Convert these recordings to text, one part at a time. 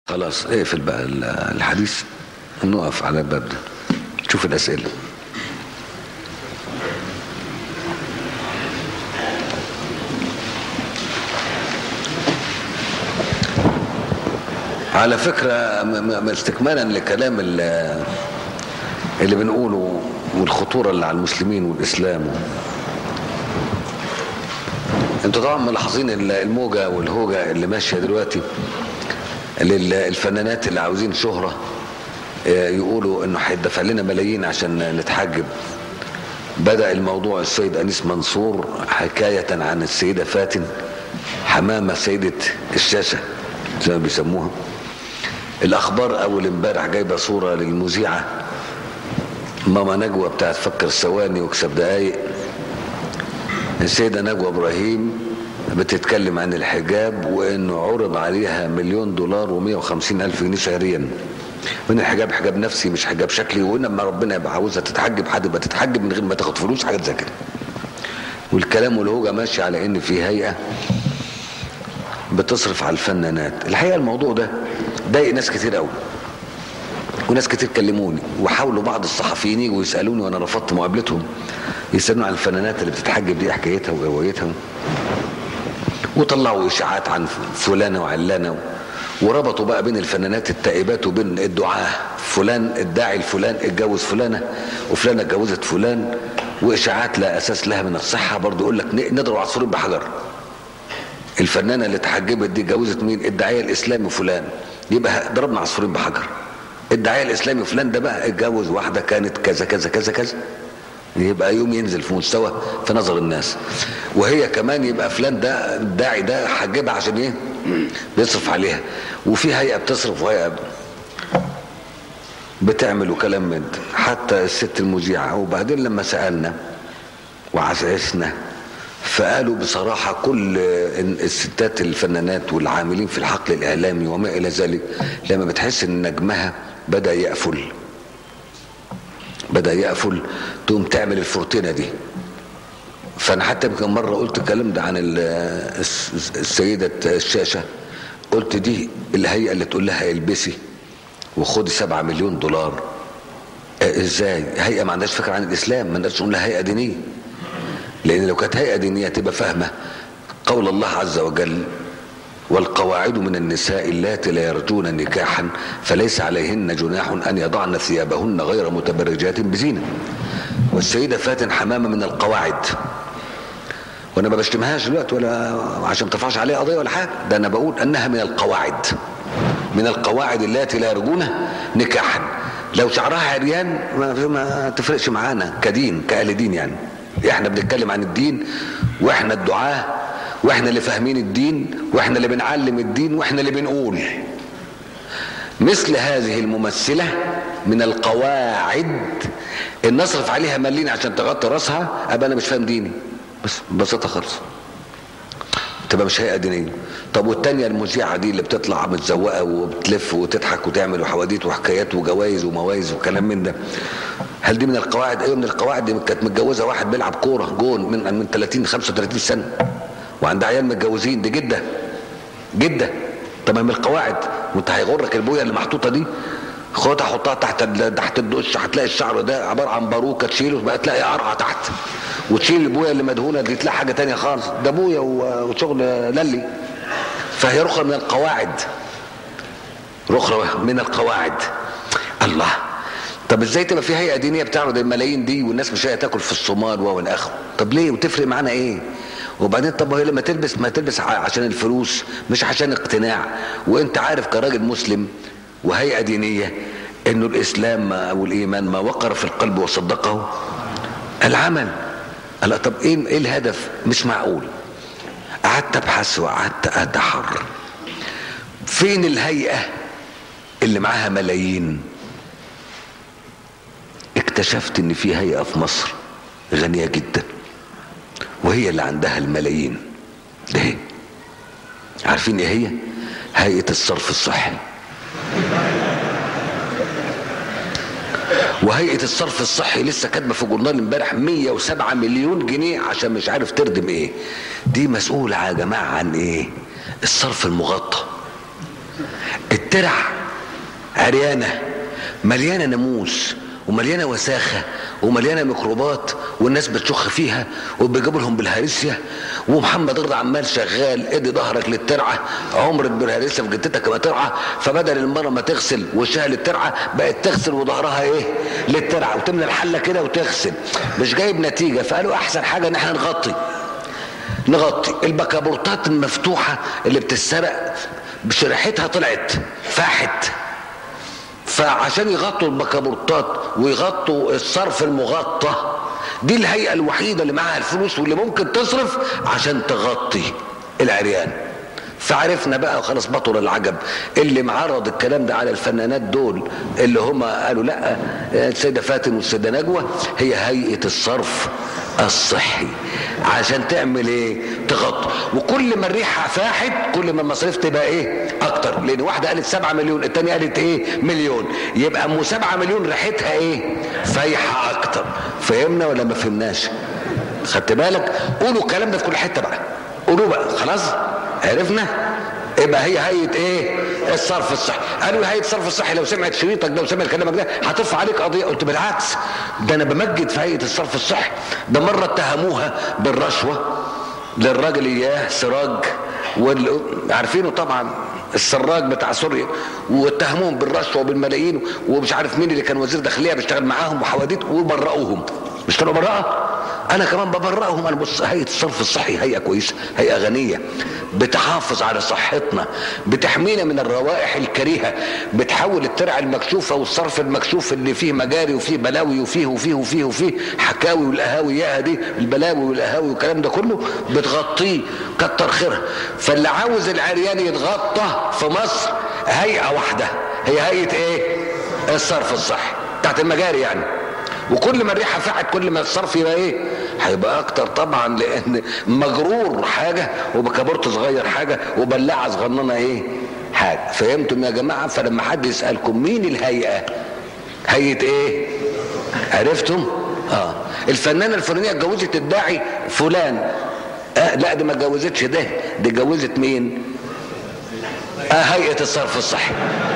خلاص اقفل بقى الحديث نقف على الباب ده شوف الأسئلة على فكرة استكمالا لكلام اللي بنقوله والخطورة اللي على المسلمين والإسلام انتوا طبعا ملاحظين الموجة والهوجة اللي ماشية دلوقتي للفنانات اللي عاوزين شهرة يقولوا انه هيدفع لنا ملايين عشان نتحجب بدأ الموضوع السيد أنيس منصور حكاية عن السيدة فاتن حمامة سيدة الشاشة زي ما بيسموها الأخبار أول امبارح جايبة صورة للمذيعة ماما نجوى بتاعت فكر ثواني واكسب دقايق السيدة نجوى إبراهيم بتتكلم عن الحجاب وانه عرض عليها مليون دولار و150 الف جنيه شهريا وان الحجاب حجاب نفسي مش حجاب شكلي وان لما ربنا يبقى عاوزها تتحجب حد يبقى تتحجب من غير ما تاخد فلوس حاجات زي كده والكلام والهوجة ماشي على ان في هيئة بتصرف على الفنانات الحقيقة الموضوع ده ضايق ناس كتير قوي وناس كتير كلموني وحاولوا بعض الصحفيين يجوا يسالوني وانا رفضت مقابلتهم يسالوني عن الفنانات اللي بتتحجب دي حكايتها وهوايتها وطلعوا اشاعات عن فلانه وعلانه وربطوا بقى بين الفنانات التائبات وبين الدعاه فلان الداعي الفلان اتجوز فلانه وفلانه اتجوزت فلان واشاعات لا اساس لها من الصحه برضه يقول لك نضرب عصفورين بحجر الفنانه اللي اتحجبت دي اتجوزت مين الداعيه الاسلامي فلان يبقى ضربنا عصفورين بحجر الداعيه الاسلامي فلان ده بقى اتجوز واحده كانت كذا كذا كذا كذا يبقى يوم ينزل في مستوى في نظر الناس وهي كمان يبقى فلان ده الداعي ده حجبها عشان ايه بيصرف عليها وفي هيئه بتصرف وهيئه بتعمل وكلام من ده حتى الست المذيعه وبعدين لما سالنا وعسعسنا فقالوا بصراحة كل الستات الفنانات والعاملين في الحقل الإعلامي وما إلى ذلك لما بتحس إن نجمها بدأ يقفل بدأ يقفل تقوم تعمل الفورتينة دي فأنا حتى يمكن مرة قلت الكلام ده عن السيدة الشاشة قلت دي الهيئة اللي تقول لها البسي وخدي سبعة مليون دولار ازاي هيئة ما عندهاش فكرة عن الإسلام ما نقدرش نقول لها هيئة دينية لأن لو كانت هيئة دينية تبقى فاهمة قول الله عز وجل والقواعد من النساء اللاتي لا يرجون نكاحا فليس عليهن جناح أن يضعن ثيابهن غير متبرجات بزينة والسيدة فاتن حمامة من القواعد وانا ما بشتمهاش دلوقتي ولا عشان ما ترفعش عليها قضيه ولا حاجه ده انا بقول انها من القواعد من القواعد اللاتي لا يرجون نكاحا لو شعرها عريان ما, ما تفرقش معانا كدين كاهل دين يعني احنا بنتكلم عن الدين واحنا الدعاه واحنا اللي فاهمين الدين واحنا اللي بنعلم الدين واحنا اللي بنقول مثل هذه الممثله من القواعد ان نصرف عليها مليين عشان تغطي راسها ابقى انا مش فاهم ديني بس ببساطه خالص تبقى مش هيئه دينيه طب والتانيه المذيعه دي اللي بتطلع متزوقه وبتلف وتضحك وتعمل وحواديت وحكايات وجوائز وموايز وكلام من ده هل دي من القواعد ايوه من القواعد دي كانت متجوزه واحد بيلعب كوره جون من من 30 35 سنه وعندها عيال متجوزين دي جده جده طب من القواعد وانت هيغرك البويه اللي محطوطه دي خدها حطها تحت تحت الدش هتلاقي الشعر ده عباره عن باروكه تشيله بقى تلاقي قرعه تحت وتشيل البويه اللي مدهونه دي تلاقي حاجه تانية خالص ده بويه وشغل للي فهي رخرة من القواعد رخرة من القواعد الله طب ازاي تبقى في هيئه دينيه بتعرض الملايين دي والناس مش تاكل في الصومال والى اخره طب ليه وتفرق معانا ايه وبعدين طب هي لما تلبس ما تلبس عشان الفلوس مش عشان اقتناع وانت عارف كراجل مسلم وهيئه دينيه انه الاسلام او الايمان ما وقر في القلب وصدقه العمل لا طب ايه ايه الهدف مش معقول قعدت ابحث وقعدت اتحر فين الهيئه اللي معاها ملايين اكتشفت ان في هيئه في مصر غنيه جدا وهي اللي عندها الملايين ده هي عارفين ايه هي هيئه الصرف الصحي وهيئه الصرف الصحي لسه كاتبه في جورنال امبارح 107 مليون جنيه عشان مش عارف تردم ايه دي مسؤوله يا جماعه عن ايه الصرف المغطى الترع عريانة مليانة ناموس ومليانه وساخه ومليانه ميكروبات والناس بتشخ فيها وبيجيبوا لهم بالهارسيا ومحمد رضا عمال شغال ادي ظهرك للترعه عمرك بالهارسيا في جدتك ما ترعى فبدل المره ما تغسل وشها للترعه بقت تغسل وظهرها ايه للترعه وتملى الحله كده وتغسل مش جايب نتيجه فقالوا احسن حاجه ان احنا نغطي نغطي البكابورتات المفتوحه اللي بتتسرق بشريحتها طلعت فاحت فعشان يغطوا البكابورتات ويغطوا الصرف المغطى دي الهيئة الوحيدة اللي معاها الفلوس واللي ممكن تصرف عشان تغطي العريان فعرفنا بقى خلاص بطل العجب اللي معرض الكلام ده على الفنانات دول اللي هم قالوا لا السيدة فاتن والسيدة نجوى هي هيئة الصرف الصحي عشان تعمل ايه تغطي وكل ما الريحه فاحت كل ما المصاريف تبقى ايه اكتر لان واحده قالت 7 مليون الثانيه قالت ايه مليون يبقى ام 7 مليون ريحتها ايه فايحه اكتر فهمنا ولا ما فهمناش خدت بالك قولوا الكلام ده في كل حته بقى قولوا بقى خلاص عرفنا يبقى هي هيئه ايه الصرف الصحي قالوا هيئه الصرف الصحي لو سمعت شريطك ده وسمعت كلامك ده هترفع عليك قضيه قلت بالعكس ده انا بمجد في هيئه الصرف الصحي ده مره اتهموها بالرشوه للراجل اياه سراج وال... عارفينه طبعا السراج بتاع سوريا واتهموهم بالرشوه وبالملايين ومش عارف مين اللي كان وزير داخليه بيشتغل معاهم وحواديت وبرأوهم مش كانوا براءه انا كمان ببرأهم انا بص هيئه الصرف الصحي هيئه كويسه هيئه غنيه بتحافظ على صحتنا بتحمينا من الروائح الكريهه بتحول الترع المكشوفه والصرف المكشوف اللي فيه مجاري وفيه بلاوي وفيه وفيه وفيه وفيه حكاوي والقهاوي ياها دي البلاوي والقهاوي والكلام ده كله بتغطيه كتر خيرها فاللي عاوز العريان يتغطى في مصر هيئه واحده هي هيئه ايه الصرف الصحي بتاعت المجاري يعني وكل ما الريحه فاحت كل ما الصرف يبقى ايه هيبقى اكتر طبعا لان مجرور حاجه وبكابورت صغير حاجه وبلاعه صغننه ايه حاجه فهمتم يا جماعه فلما حد يسالكم مين الهيئه هيئه ايه عرفتم اه الفنانه الفلانيه اتجوزت الداعي فلان آه لا دي ما اتجوزتش ده دي اتجوزت مين آه هيئه الصرف الصحي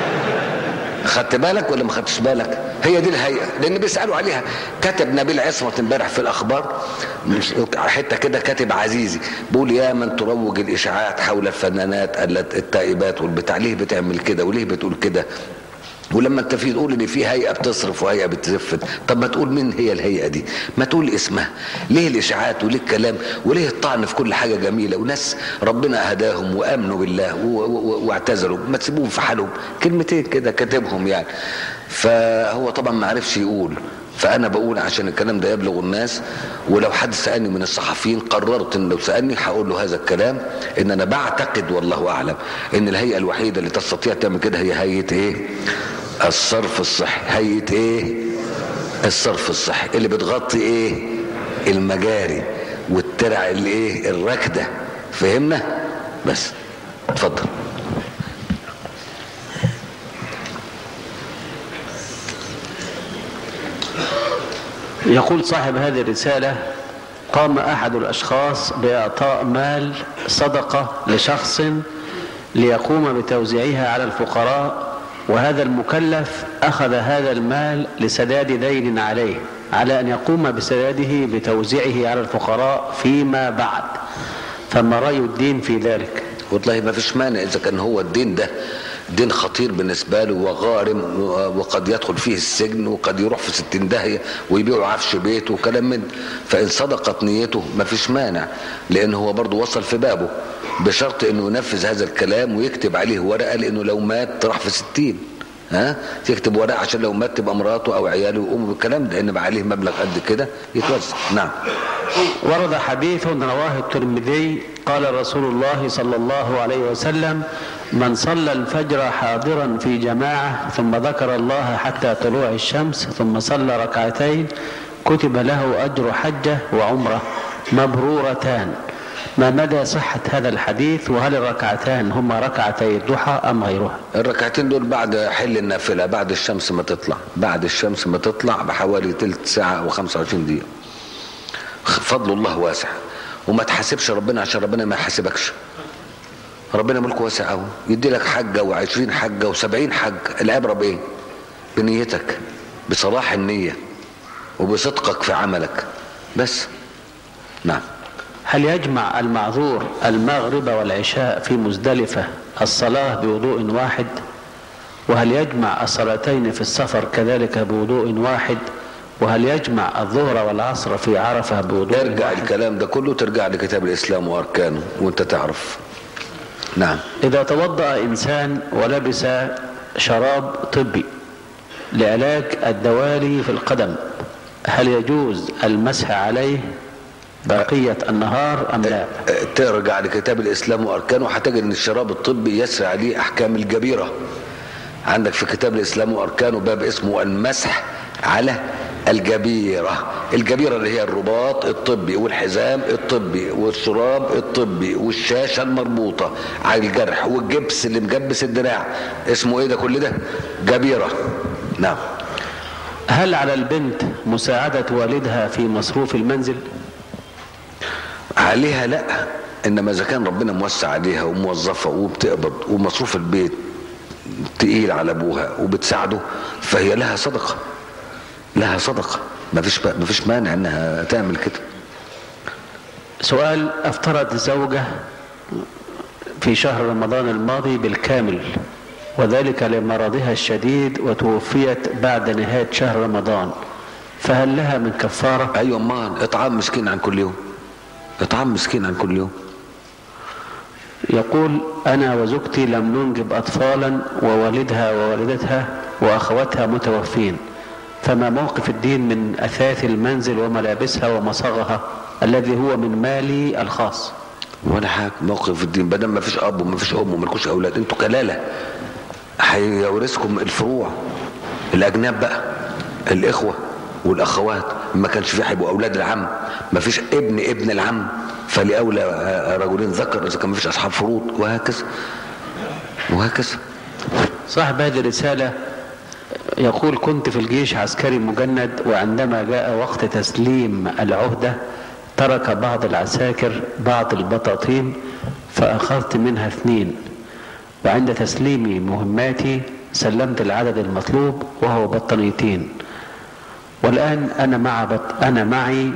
خدت بالك ولا ما خدتش بالك هي دي الهيئه لان بيسالوا عليها كتب نبيل عصمت امبارح في الاخبار حته كده كاتب عزيزي بيقول يا من تروج الاشاعات حول الفنانات التائبات والبتاع ليه بتعمل كده وليه بتقول كده ولما انت في تقول ان في هيئه بتصرف وهيئه بتزفت طب ما تقول مين هي الهيئه دي ما تقول اسمها ليه الاشاعات وليه الكلام وليه الطعن في كل حاجه جميله وناس ربنا هداهم وامنوا بالله واعتذروا ما تسيبوهم في حالهم كلمتين كده كاتبهم يعني فهو طبعا ما عرفش يقول فانا بقول عشان الكلام ده يبلغ الناس ولو حد سالني من الصحفيين قررت ان لو سالني هقول له هذا الكلام ان انا بعتقد والله اعلم ان الهيئه الوحيده اللي تستطيع تعمل كده هي هيئه ايه الصرف الصحي هيئه ايه الصرف الصحي اللي بتغطي ايه المجاري والترع اللي ايه الراكده فهمنا بس اتفضل يقول صاحب هذه الرسالة قام أحد الأشخاص بإعطاء مال صدقة لشخص ليقوم بتوزيعها على الفقراء وهذا المكلف أخذ هذا المال لسداد دين عليه على أن يقوم بسداده بتوزيعه على الفقراء فيما بعد فما رأي الدين في ذلك والله ما فيش مانع إذا كان هو الدين ده دين خطير بالنسبة له وغارم وقد يدخل فيه السجن وقد يروح في ستين داهية ويبيعوا عفش بيته وكلام من فإن صدقت نيته ما فيش مانع لأن هو برضه وصل في بابه بشرط أنه ينفذ هذا الكلام ويكتب عليه ورقة لأنه لو مات راح في ستين ها تكتب ورقة عشان لو مات تبقى مراته أو عياله يقوموا بالكلام ده إن بقى عليه مبلغ قد كده يتوزع نعم ورد حديث رواه الترمذي قال رسول الله صلى الله عليه وسلم من صلى الفجر حاضرا في جماعة ثم ذكر الله حتى طلوع الشمس ثم صلى ركعتين كتب له أجر حجة وعمرة مبرورتان ما مدى صحة هذا الحديث وهل الركعتان هما ركعتي الضحى أم غيرها الركعتين دول بعد حل النافلة بعد الشمس ما تطلع بعد الشمس ما تطلع بحوالي تلت ساعة و25 دقيقة فضل الله واسع وما تحاسبش ربنا عشان ربنا ما يحاسبكش ربنا ملكه واسع قوي يدي لك حجه وعشرين حجه وسبعين حج العبره بايه بنيتك بصلاح النيه وبصدقك في عملك بس نعم هل يجمع المعذور المغرب والعشاء في مزدلفة الصلاة بوضوء واحد وهل يجمع الصلاتين في السفر كذلك بوضوء واحد وهل يجمع الظهر والعصر في عرفة بوضوء ارجع واحد الكلام ده كله ترجع لكتاب الاسلام واركانه وانت تعرف نعم إذا توضأ إنسان ولبس شراب طبي لعلاج الدوالي في القدم هل يجوز المسح عليه بقية النهار أم لا ترجع لكتاب الاسلام واركانه هتجد ان الشراب الطبي يسري عليه احكام الجبيره عندك في كتاب الاسلام واركانه باب اسمه المسح على الجبيره الجبيره اللي هي الرباط الطبي والحزام الطبي والشراب الطبي والشاشه المربوطه على الجرح والجبس اللي مجبس الدراع اسمه ايه ده كل ده جبيره نعم هل على البنت مساعدة والدها في مصروف المنزل عليها لا انما اذا كان ربنا موسع عليها وموظفه وبتقبض ومصروف البيت تقيل على ابوها وبتساعده فهي لها صدقه لها صدقه ما فيش ما فيش مانع انها تعمل كده سؤال أفطرت زوجة في شهر رمضان الماضي بالكامل وذلك لمرضها الشديد وتوفيت بعد نهاية شهر رمضان فهل لها من كفارة ايوه امال اطعام مسكين عن كل يوم اطعام مسكين عن كل يوم يقول أنا وزوجتي لم ننجب أطفالا ووالدها ووالدتها وأخواتها متوفين فما موقف الدين من أثاث المنزل وملابسها ومصاغها الذي هو من مالي الخاص ولا حاجه موقف الدين بدل ما فيش اب وما فيش ام وما لكوش اولاد انتوا كلاله هيورثكم الفروع الاجناب بقى الاخوه والاخوات ما كانش في هيبقوا اولاد العم ما فيش ابن ابن العم فلاولى رجلين ذكر اذا كان ما فيش اصحاب فروض وهكذا وهكذا صاحب هذه الرسالة يقول كنت في الجيش عسكري مجند وعندما جاء وقت تسليم العهدة ترك بعض العساكر بعض البطاطين فأخذت منها اثنين وعند تسليمي مهماتي سلمت العدد المطلوب وهو بطانيتين والآن أنا مع بط... أنا معي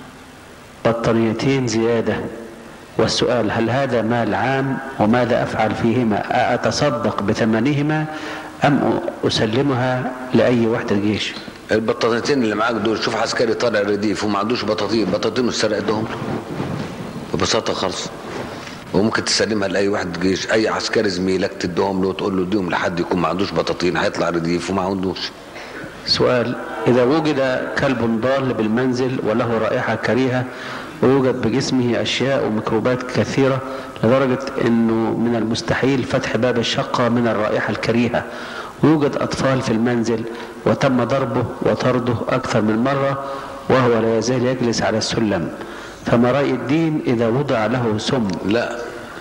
بطانيتين زيادة والسؤال هل هذا مال عام وماذا أفعل فيهما أتصدق بثمنهما أم أسلمها لأي وحدة جيش البطاطين اللي معاك دول شوف عسكري طالع رديف وما عندوش بطاطين بطاطين والسرق ادهم له ببساطه خالص وممكن تسلمها لاي واحد جيش اي عسكري زميلك تديهم له وتقول له اديهم لحد يكون ما عندوش بطاطين هيطلع رديف وما عندوش سؤال إذا وجد كلب ضال بالمنزل وله رائحة كريهة ويوجد بجسمه أشياء وميكروبات كثيرة لدرجة أنه من المستحيل فتح باب الشقة من الرائحة الكريهة ويوجد أطفال في المنزل وتم ضربه وطرده أكثر من مرة وهو لا يزال يجلس على السلم فما رأي الدين إذا وضع له سم لا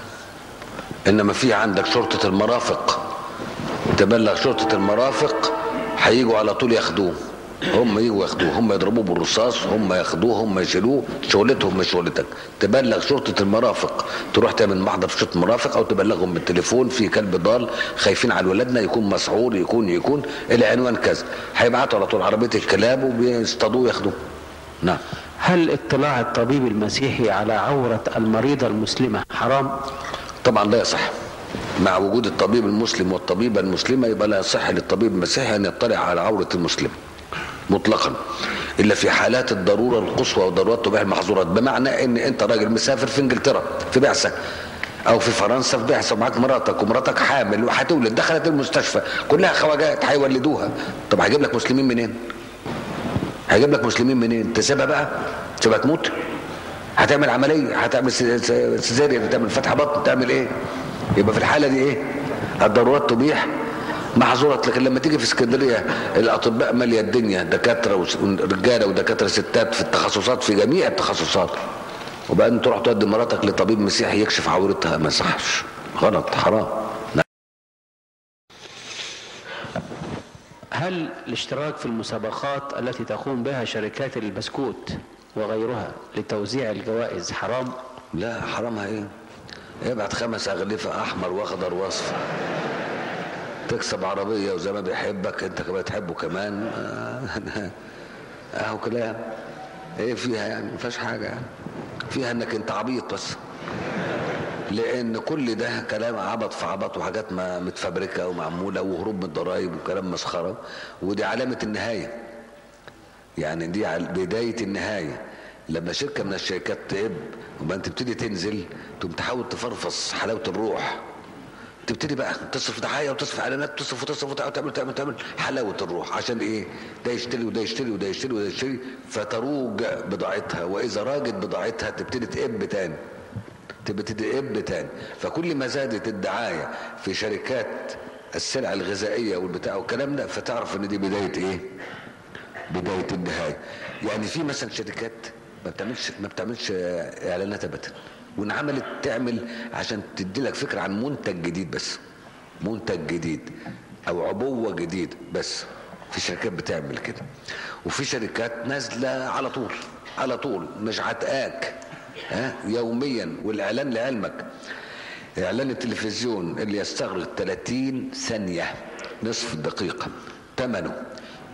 انما في عندك شرطه المرافق تبلغ شرطه المرافق هيجوا على طول ياخدوه هم يجوا ياخدوه هم يضربوه بالرصاص هم ياخدوه هم يشيلوه شغلتهم مش شغلتك تبلغ شرطه المرافق تروح تعمل محضر في شرطه المرافق او تبلغهم بالتليفون في كلب ضال خايفين على ولادنا يكون مسعور يكون يكون العنوان كذا هيبعتوا على طول عربيه الكلاب وبيصطادوه ياخدوه نعم هل اطلاع الطبيب المسيحي على عورة المريضة المسلمة حرام؟ طبعا لا يصح مع وجود الطبيب المسلم والطبيبة المسلمة يبقى لا يصح للطبيب المسيحي أن يطلع على عورة المسلم مطلقا إلا في حالات الضرورة القصوى وضرورات تبيح المحظورات بمعنى أن أنت راجل مسافر في إنجلترا في بعثة أو في فرنسا في بعثة ومعاك مراتك ومراتك حامل وهتولد دخلت المستشفى كلها خواجات هيولدوها طب هيجيب لك مسلمين منين؟ هيجيب لك مسلمين منين؟ تسيبها بقى؟ تسيبها تموت؟ هتعمل عمليه هتعمل سيزاريان هتعمل فتح بطن تعمل ايه يبقى في الحاله دي ايه الضرورات تبيح محظورات لكن لما تيجي في اسكندريه الاطباء ماليه الدنيا دكاتره ورجاله ودكاتره ستات في التخصصات في جميع التخصصات وبعدين تروح تودي مراتك لطبيب مسيحي يكشف عورتها ما يصحش غلط حرام هل الاشتراك في المسابقات التي تقوم بها شركات البسكوت وغيرها لتوزيع الجوائز حرام؟ لا حرامها ايه ابعت خمس اغلفه احمر واخضر واصفر تكسب عربيه وزي ما بيحبك انت كمان تحبه كمان آه، اهو كلام ايه فيها يعني ما فيهاش حاجه يعني فيها انك انت عبيط بس لان كل ده كلام عبط في عبط وحاجات ما متفبركه ومعموله وهروب من الضرايب وكلام مسخره ودي علامه النهايه يعني دي عل- بدايه النهايه لما شركه من الشركات تقب وبعدين تبتدي تنزل تقوم تحاول تفرفص حلاوه الروح تبتدي بقى تصرف دعايه وتصرف اعلانات تصرف وتصرف وتعمل تعمل تعمل تعمل حلاوه الروح عشان ايه؟ ده يشتري وده يشتري وده يشتري وده يشتري فتروج بضاعتها واذا راجت بضاعتها تبتدي تقب تاني تبتدي تقب تاني فكل ما زادت الدعايه في شركات السلع الغذائيه والبتاع والكلام ده فتعرف ان دي بدايه ايه؟ بدايه النهايه يعني في مثلا شركات ما بتعملش ما بتعملش اعلانات ابدا وان عملت تعمل عشان تدي لك فكره عن منتج جديد بس منتج جديد او عبوه جديد بس في شركات بتعمل كده وفي شركات نازله على طول على طول مش عتقاك ها يوميا والاعلان لعلمك اعلان التلفزيون اللي يستغرق 30 ثانيه نصف دقيقه ثمنه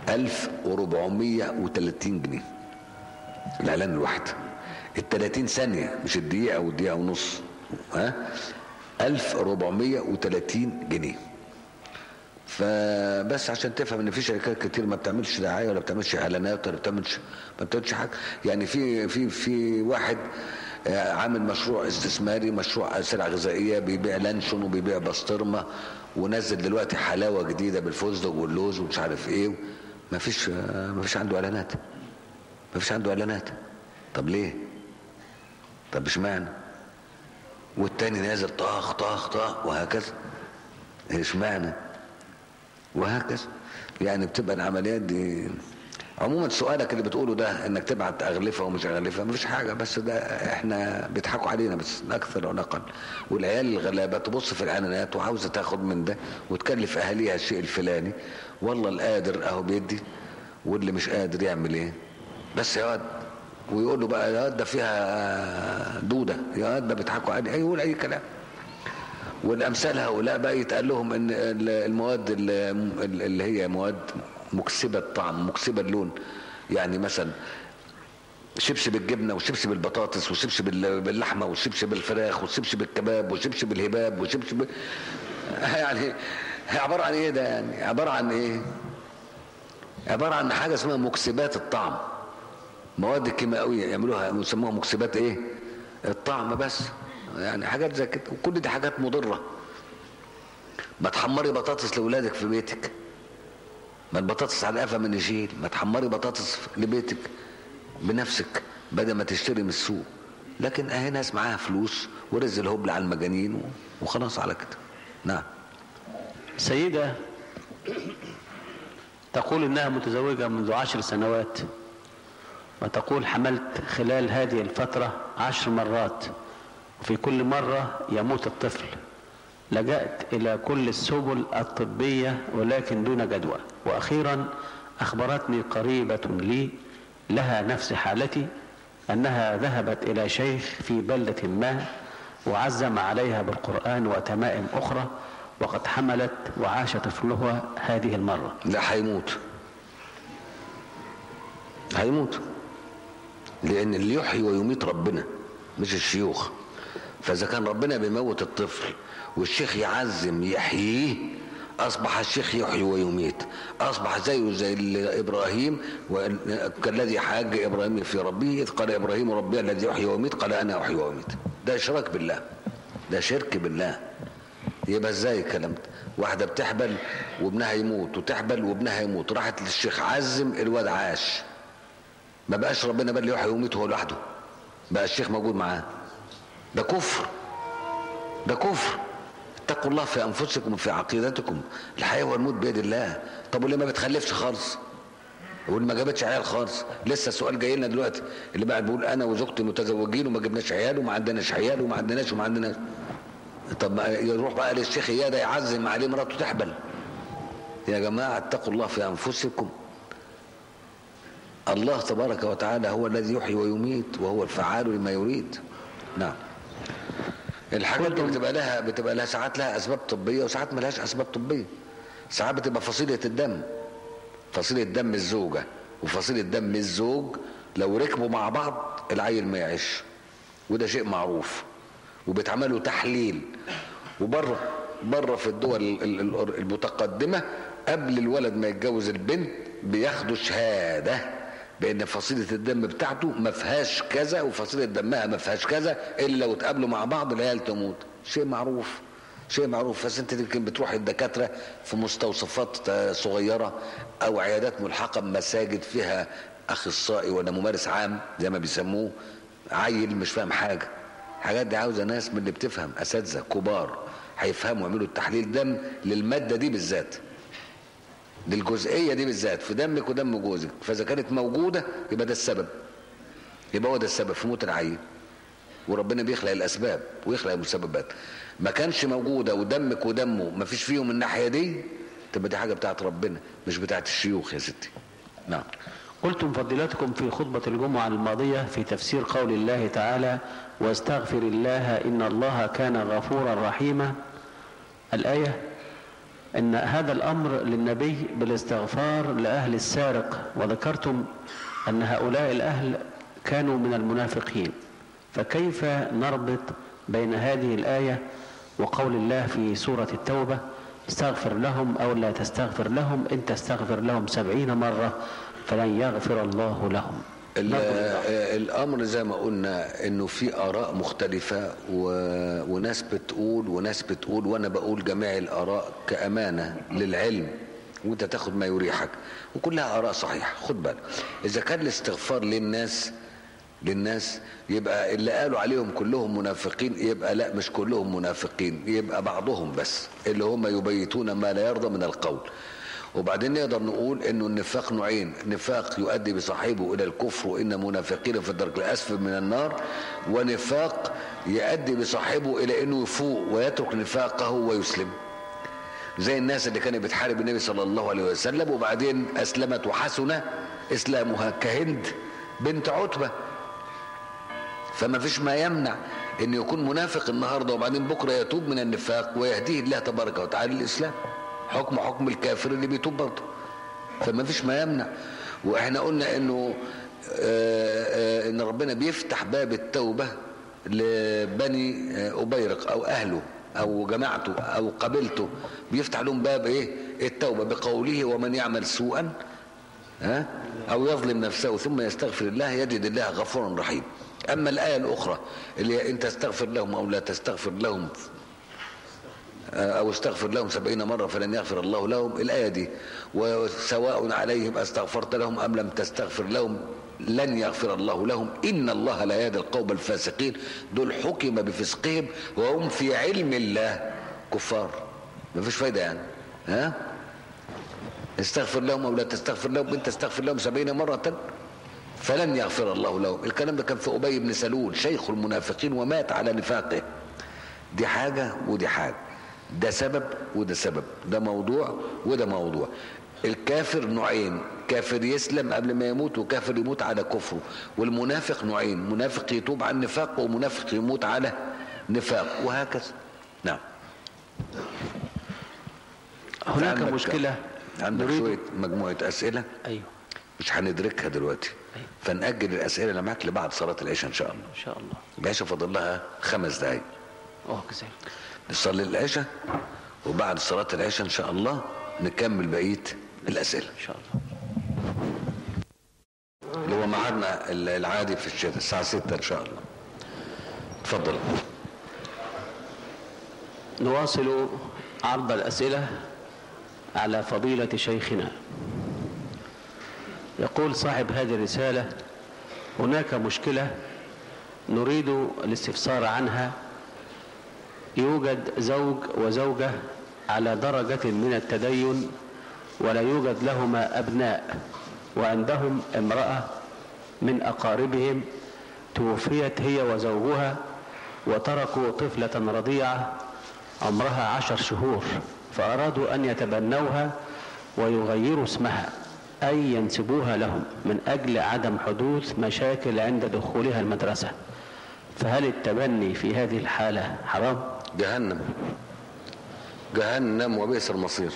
1430 جنيه الاعلان الواحد ال 30 ثانيه مش الدقيقه والدقيقه ونص ها 1430 جنيه فبس عشان تفهم ان في شركات كتير ما بتعملش دعايه ولا بتعملش اعلانات ولا بتعملش ما بتعملش حاجه يعني في في في واحد آه، عامل مشروع استثماري مشروع سلع غذائيه بيبيع لانشون وبيبيع بسطرمه ونزل دلوقتي حلاوه جديده بالفستق واللوز ومش عارف ايه ما فيش آه، ما فيش عنده اعلانات ما فيش عنده اعلانات طب ليه طب اشمعنى والتاني نازل طاخ طاخ طاخ وهكذا اشمعنى وهكذا يعني بتبقى العمليات دي عموما سؤالك اللي بتقوله ده انك تبعت اغلفه ومش اغلفه مفيش حاجه بس ده احنا بيضحكوا علينا بس لا اكثر ولا اقل والعيال الغلابه تبص في الاعلانات وعاوزه تاخد من ده وتكلف اهاليها الشيء الفلاني والله القادر اهو بيدي واللي مش قادر يعمل ايه بس يا واد ويقول له بقى يا واد ده فيها دوده يا واد ده بيضحكوا عليه يقول اي كلام والامثال هؤلاء بقى يتقال لهم ان المواد اللي اللي هي مواد مكسبه الطعم مكسبه اللون يعني مثلا شبشب الجبنه وشبشب البطاطس وشبشب باللحمه وشبشب الفراخ وشبشب الكباب وشبشب الهباب وشبشب يعني عباره عن ايه ده يعني عباره عن ايه عباره عن حاجه اسمها مكسبات الطعم مواد كيميائيه يعملوها يسموها مكسبات ايه الطعم بس يعني حاجات زي كده وكل دي حاجات مضره ما تحمري بطاطس لاولادك في بيتك ما البطاطس على قفا من يشيل ما تحمري بطاطس لبيتك بنفسك بدل ما تشتري من السوق لكن اهي ناس معاها فلوس ورزق الهبل على المجانين وخلاص على كده نعم سيدة تقول انها متزوجة منذ عشر سنوات وتقول حملت خلال هذه الفترة عشر مرات وفي كل مرة يموت الطفل لجأت إلى كل السبل الطبية ولكن دون جدوى وأخيرا أخبرتني قريبة لي لها نفس حالتي أنها ذهبت إلى شيخ في بلدة ما وعزم عليها بالقرآن وتمائم أخرى وقد حملت وعاش طفلها هذه المرة لا هيموت هيموت لأن اللي يحيي ويميت ربنا مش الشيوخ فإذا كان ربنا بيموت الطفل والشيخ يعزم يحييه أصبح الشيخ يحيي ويميت أصبح زيه زي إبراهيم كالذي حاج إبراهيم في ربه إذ قال إبراهيم ربي الذي يحيي ويميت قال أنا أحيي وأميت ده إشراك بالله ده شرك بالله يبقى ازاي الكلام ده واحدة بتحبل وابنها يموت وتحبل وابنها يموت راحت للشيخ عزم الواد عاش ما بقاش ربنا بل يحيي ويميت هو لوحده بقى الشيخ موجود معاه ده كفر ده كفر اتقوا الله في انفسكم وفي عقيدتكم الحياه والموت بيد الله طب واللي ما بتخلفش خالص واللي ما جابتش عيال خالص لسه السؤال جاي لنا دلوقتي اللي بقى بيقول انا وزوجتي متزوجين وما جبناش عيال وما عندناش عيال وما عندناش وما عندناش طب ما يروح بقى للشيخ اياده يعزم عليه مراته تحبل يا جماعه اتقوا الله في انفسكم الله تبارك وتعالى هو الذي يحيي ويميت وهو الفعال لما يريد نعم الحاجات دي كنتم- بتبقى لها بتبقى لها ساعات لها اسباب طبيه وساعات ما لهاش اسباب طبيه ساعات بتبقى فصيله الدم فصيله دم الزوجه وفصيله دم الزوج لو ركبوا مع بعض العيل ما يعيش وده شيء معروف وبيتعملوا تحليل وبره بره في الدول ال- ال- ال- المتقدمه قبل الولد ما يتجوز البنت بياخدوا شهاده بان فصيله الدم بتاعته ما فيهاش كذا وفصيله دمها ما فيهاش كذا الا لو اتقابلوا مع بعض العيال تموت شيء معروف شيء معروف بس انت يمكن بتروح الدكاتره في مستوصفات آه، صغيره او عيادات ملحقه بمساجد فيها اخصائي ولا ممارس عام زي ما بيسموه عيل مش فاهم حاجه الحاجات دي عاوزه ناس من اللي بتفهم اساتذه كبار هيفهموا يعملوا التحليل دم للماده دي بالذات للجزئيه دي بالذات في دمك ودم جوزك فاذا كانت موجوده يبقى ده السبب يبقى هو ده السبب في موت العيل وربنا بيخلق الاسباب ويخلق المسببات ما كانش موجوده ودمك ودمه ما فيش فيهم الناحيه دي تبقى دي حاجه بتاعت ربنا مش بتاعت الشيوخ يا ستي نعم قلتم فضيلتكم في خطبة الجمعة الماضية في تفسير قول الله تعالى واستغفر الله إن الله كان غفورا رحيما الآية أن هذا الأمر للنبي بالاستغفار لأهل السارق وذكرتم أن هؤلاء الأهل كانوا من المنافقين فكيف نربط بين هذه الآية وقول الله في سورة التوبة استغفر لهم أو لا تستغفر لهم إن تستغفر لهم سبعين مرة فلن يغفر الله لهم ال- نقل الله. آه، الامر زي ما قلنا انه في اراء مختلفه و... وناس بتقول وناس بتقول وانا بقول جميع الاراء كامانه للعلم وانت تاخد ما يريحك وكلها اراء صحيحه خد بالك اذا كان الاستغفار للناس للناس يبقى اللي قالوا عليهم كلهم منافقين يبقى لا مش كلهم منافقين يبقى بعضهم بس اللي هم يبيتون ما لا يرضى من القول وبعدين نقدر نقول انه النفاق نوعين نفاق يؤدي بصاحبه الى الكفر وان منافقين في الدرك الاسفل من النار ونفاق يؤدي بصاحبه الى انه يفوق ويترك نفاقه ويسلم زي الناس اللي كانت بتحارب النبي صلى الله عليه وسلم وبعدين اسلمت وحسن اسلامها كهند بنت عتبه فما فيش ما يمنع ان يكون منافق النهارده وبعدين بكره يتوب من النفاق ويهديه الله تبارك وتعالى للاسلام حكم حكم الكافر اللي بيتوب برضه فما فيش ما يمنع واحنا قلنا انه آه، آه، ان ربنا بيفتح باب التوبه لبني آه، ابيرق او اهله او جماعته او قبيلته بيفتح لهم باب ايه التوبه بقوله ومن يعمل سوءا ها او يظلم نفسه ثم يستغفر الله يجد الله غفورا رحيما اما الايه الاخرى اللي هي ان تستغفر لهم او لا تستغفر لهم او استغفر لهم سبعين مرة فلن يغفر الله لهم الآية دي وسواء عليهم استغفرت لهم أم لم تستغفر لهم لن يغفر الله لهم إن الله لا يهدي القوم الفاسقين دول حكم بفسقهم وهم في علم الله كفار ما فيش فايدة يعني ها استغفر لهم أو لا تستغفر لهم إن تستغفر لهم سبعين مرة فلن يغفر الله لهم الكلام ده كان في أبي بن سلول شيخ المنافقين ومات على نفاقه دي حاجة ودي حاجة ده سبب وده سبب ده موضوع وده موضوع الكافر نوعين كافر يسلم قبل ما يموت وكافر يموت على كفره والمنافق نوعين منافق يتوب عن نفاق ومنافق يموت على نفاق وهكذا نعم هناك عندك- مشكلة عندك نريد- شوية مجموعة أسئلة أيوه مش هندركها دلوقتي أيوه. فنأجل الأسئلة اللي معاك لبعد صلاة العشاء إن شاء الله إن شاء الله العشاء فاضل لها خمس دقايق أوه كذلك نصلي العشاء وبعد صلاة العشاء إن شاء الله نكمل بقية الأسئلة إن شاء الله اللي هو ميعادنا العادي في الشتاء الساعة 6 إن شاء الله اتفضل نواصل عرض الأسئلة على فضيلة شيخنا يقول صاحب هذه الرسالة هناك مشكلة نريد الاستفسار عنها يوجد زوج وزوجة على درجة من التدين ولا يوجد لهما أبناء وعندهم امرأة من أقاربهم توفيت هي وزوجها وتركوا طفلة رضيعة عمرها عشر شهور فأرادوا أن يتبنوها ويغيروا اسمها أي ينسبوها لهم من أجل عدم حدوث مشاكل عند دخولها المدرسة فهل التبني في هذه الحالة حرام؟ جهنم جهنم وبئس المصير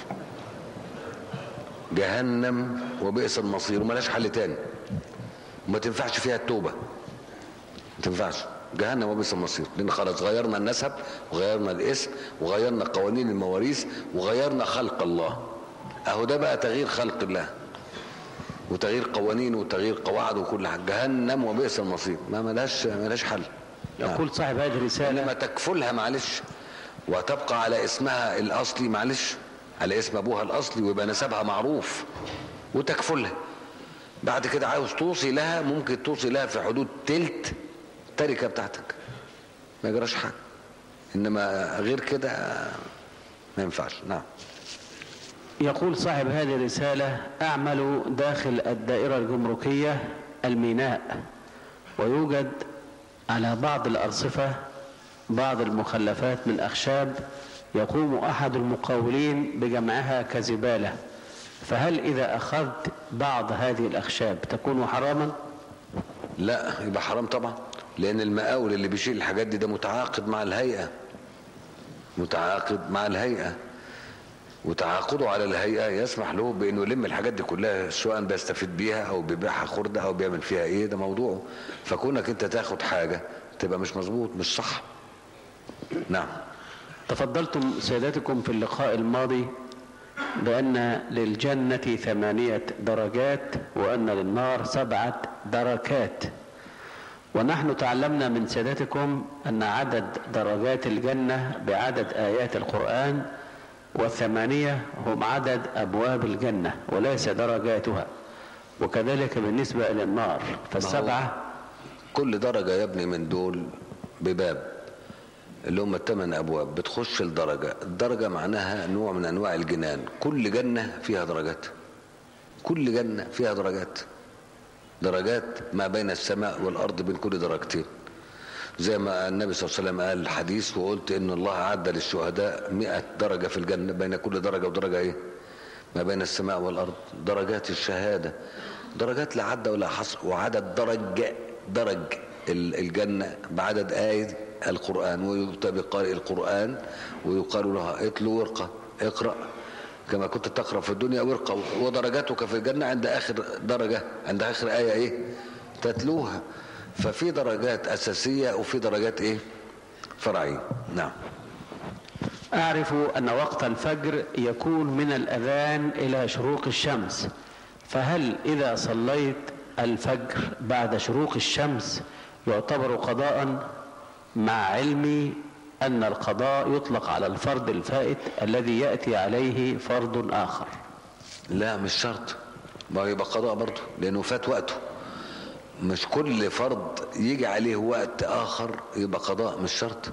جهنم وبئس المصير وملاش حل تاني وما تنفعش فيها التوبة ما تنفعش جهنم وبئس المصير لان خلاص غيرنا النسب وغيرنا الاسم وغيرنا قوانين المواريث وغيرنا خلق الله اهو ده بقى تغيير خلق الله وتغيير قوانين وتغيير قواعد وكل حاجه جهنم وبئس المصير ما ملهاش ملهاش حل يقول صاحب هذه الرسالة انما تكفلها معلش وتبقى على اسمها الاصلي معلش على اسم ابوها الاصلي ويبقى نسبها معروف وتكفلها بعد كده عاوز توصي لها ممكن توصي لها في حدود تلت التركه بتاعتك ما يجراش حاجه انما غير كده ما ينفعش نعم يقول صاحب هذه الرسالة أعمل داخل الدائرة الجمركية الميناء ويوجد على بعض الأرصفة بعض المخلفات من أخشاب يقوم أحد المقاولين بجمعها كزبالة فهل إذا أخذت بعض هذه الأخشاب تكون حراما؟ لا يبقى حرام طبعا لان المقاول اللي بيشيل الحاجات دي ده متعاقد مع الهيئه متعاقد مع الهيئه وتعاقده على الهيئه يسمح له بانه يلم الحاجات دي كلها سواء بيستفيد بيها او بيبيعها خرده او بيعمل فيها ايه ده موضوعه فكونك انت تاخد حاجه تبقى مش مظبوط مش صح نعم تفضلتم سيداتكم في اللقاء الماضي بأن للجنة ثمانية درجات وأن للنار سبعة دركات ونحن تعلمنا من سيداتكم أن عدد درجات الجنة بعدد آيات القرآن والثمانية هم عدد أبواب الجنة وليس درجاتها وكذلك بالنسبة إلى النار فالسبعة كل درجة يا ابني من دول بباب اللي هم الثمان ابواب بتخش الدرجة الدرجة معناها نوع من انواع الجنان كل جنة فيها درجات كل جنة فيها درجات درجات ما بين السماء والارض بين كل درجتين زي ما النبي صلى الله عليه وسلم قال الحديث وقلت ان الله عد للشهداء مئة درجة في الجنة بين كل درجة ودرجة ايه ما بين السماء والارض درجات الشهادة درجات لا عد ولا حصر وعدد درج درج الجنة بعدد آية القرآن ويؤتى بقارئ القرآن ويقال لها اتلو ورقة اقرأ كما كنت تقرأ في الدنيا ورقة ودرجاتك في الجنة عند آخر درجة عند آخر آية ايه تتلوها ففي درجات أساسية وفي درجات ايه فرعية نعم أعرف أن وقت الفجر يكون من الأذان إلى شروق الشمس فهل إذا صليت الفجر بعد شروق الشمس يعتبر قضاء مع علمي أن القضاء يطلق على الفرض الفائت الذي يأتي عليه فرض آخر لا مش شرط ما يبقى قضاء برضه لأنه فات وقته مش كل فرض يجي عليه وقت آخر يبقى قضاء مش شرط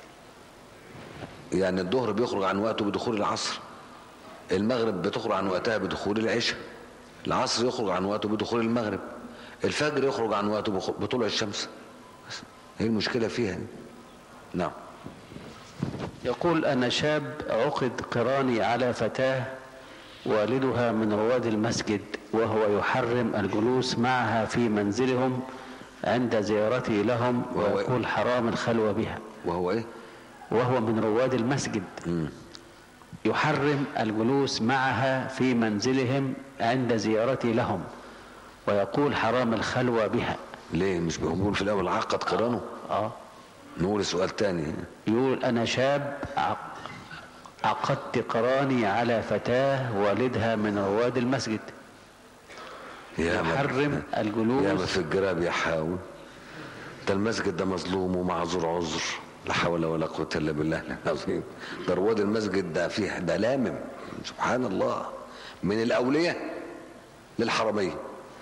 يعني الظهر بيخرج عن وقته بدخول العصر المغرب بتخرج عن وقتها بدخول العشاء العصر يخرج عن وقته بدخول المغرب الفجر يخرج عن وقته بطلوع الشمس هي المشكلة فيها نعم يقول أنا شاب عقد قراني على فتاة والدها من رواد المسجد وهو يحرم الجلوس معها في منزلهم عند زيارتي لهم وهو إيه؟ ويقول حرام الخلوة بها وهو ايه وهو من رواد المسجد مم. يحرم الجلوس معها في منزلهم عند زيارتي لهم ويقول حرام الخلوة بها ليه مش بيقول في الاول عقد قرانه آه نقول سؤال تاني يقول أنا شاب عق- عقدت قراني على فتاة والدها من رواد المسجد يا ما- يحرم يا ما الجلوس في الجراب يا حاول ده المسجد ده مظلوم ومعذور عذر لا حول ولا قوة إلا بالله العظيم ده رواد المسجد ده فيه ده لامم سبحان الله من الأولية للحرمية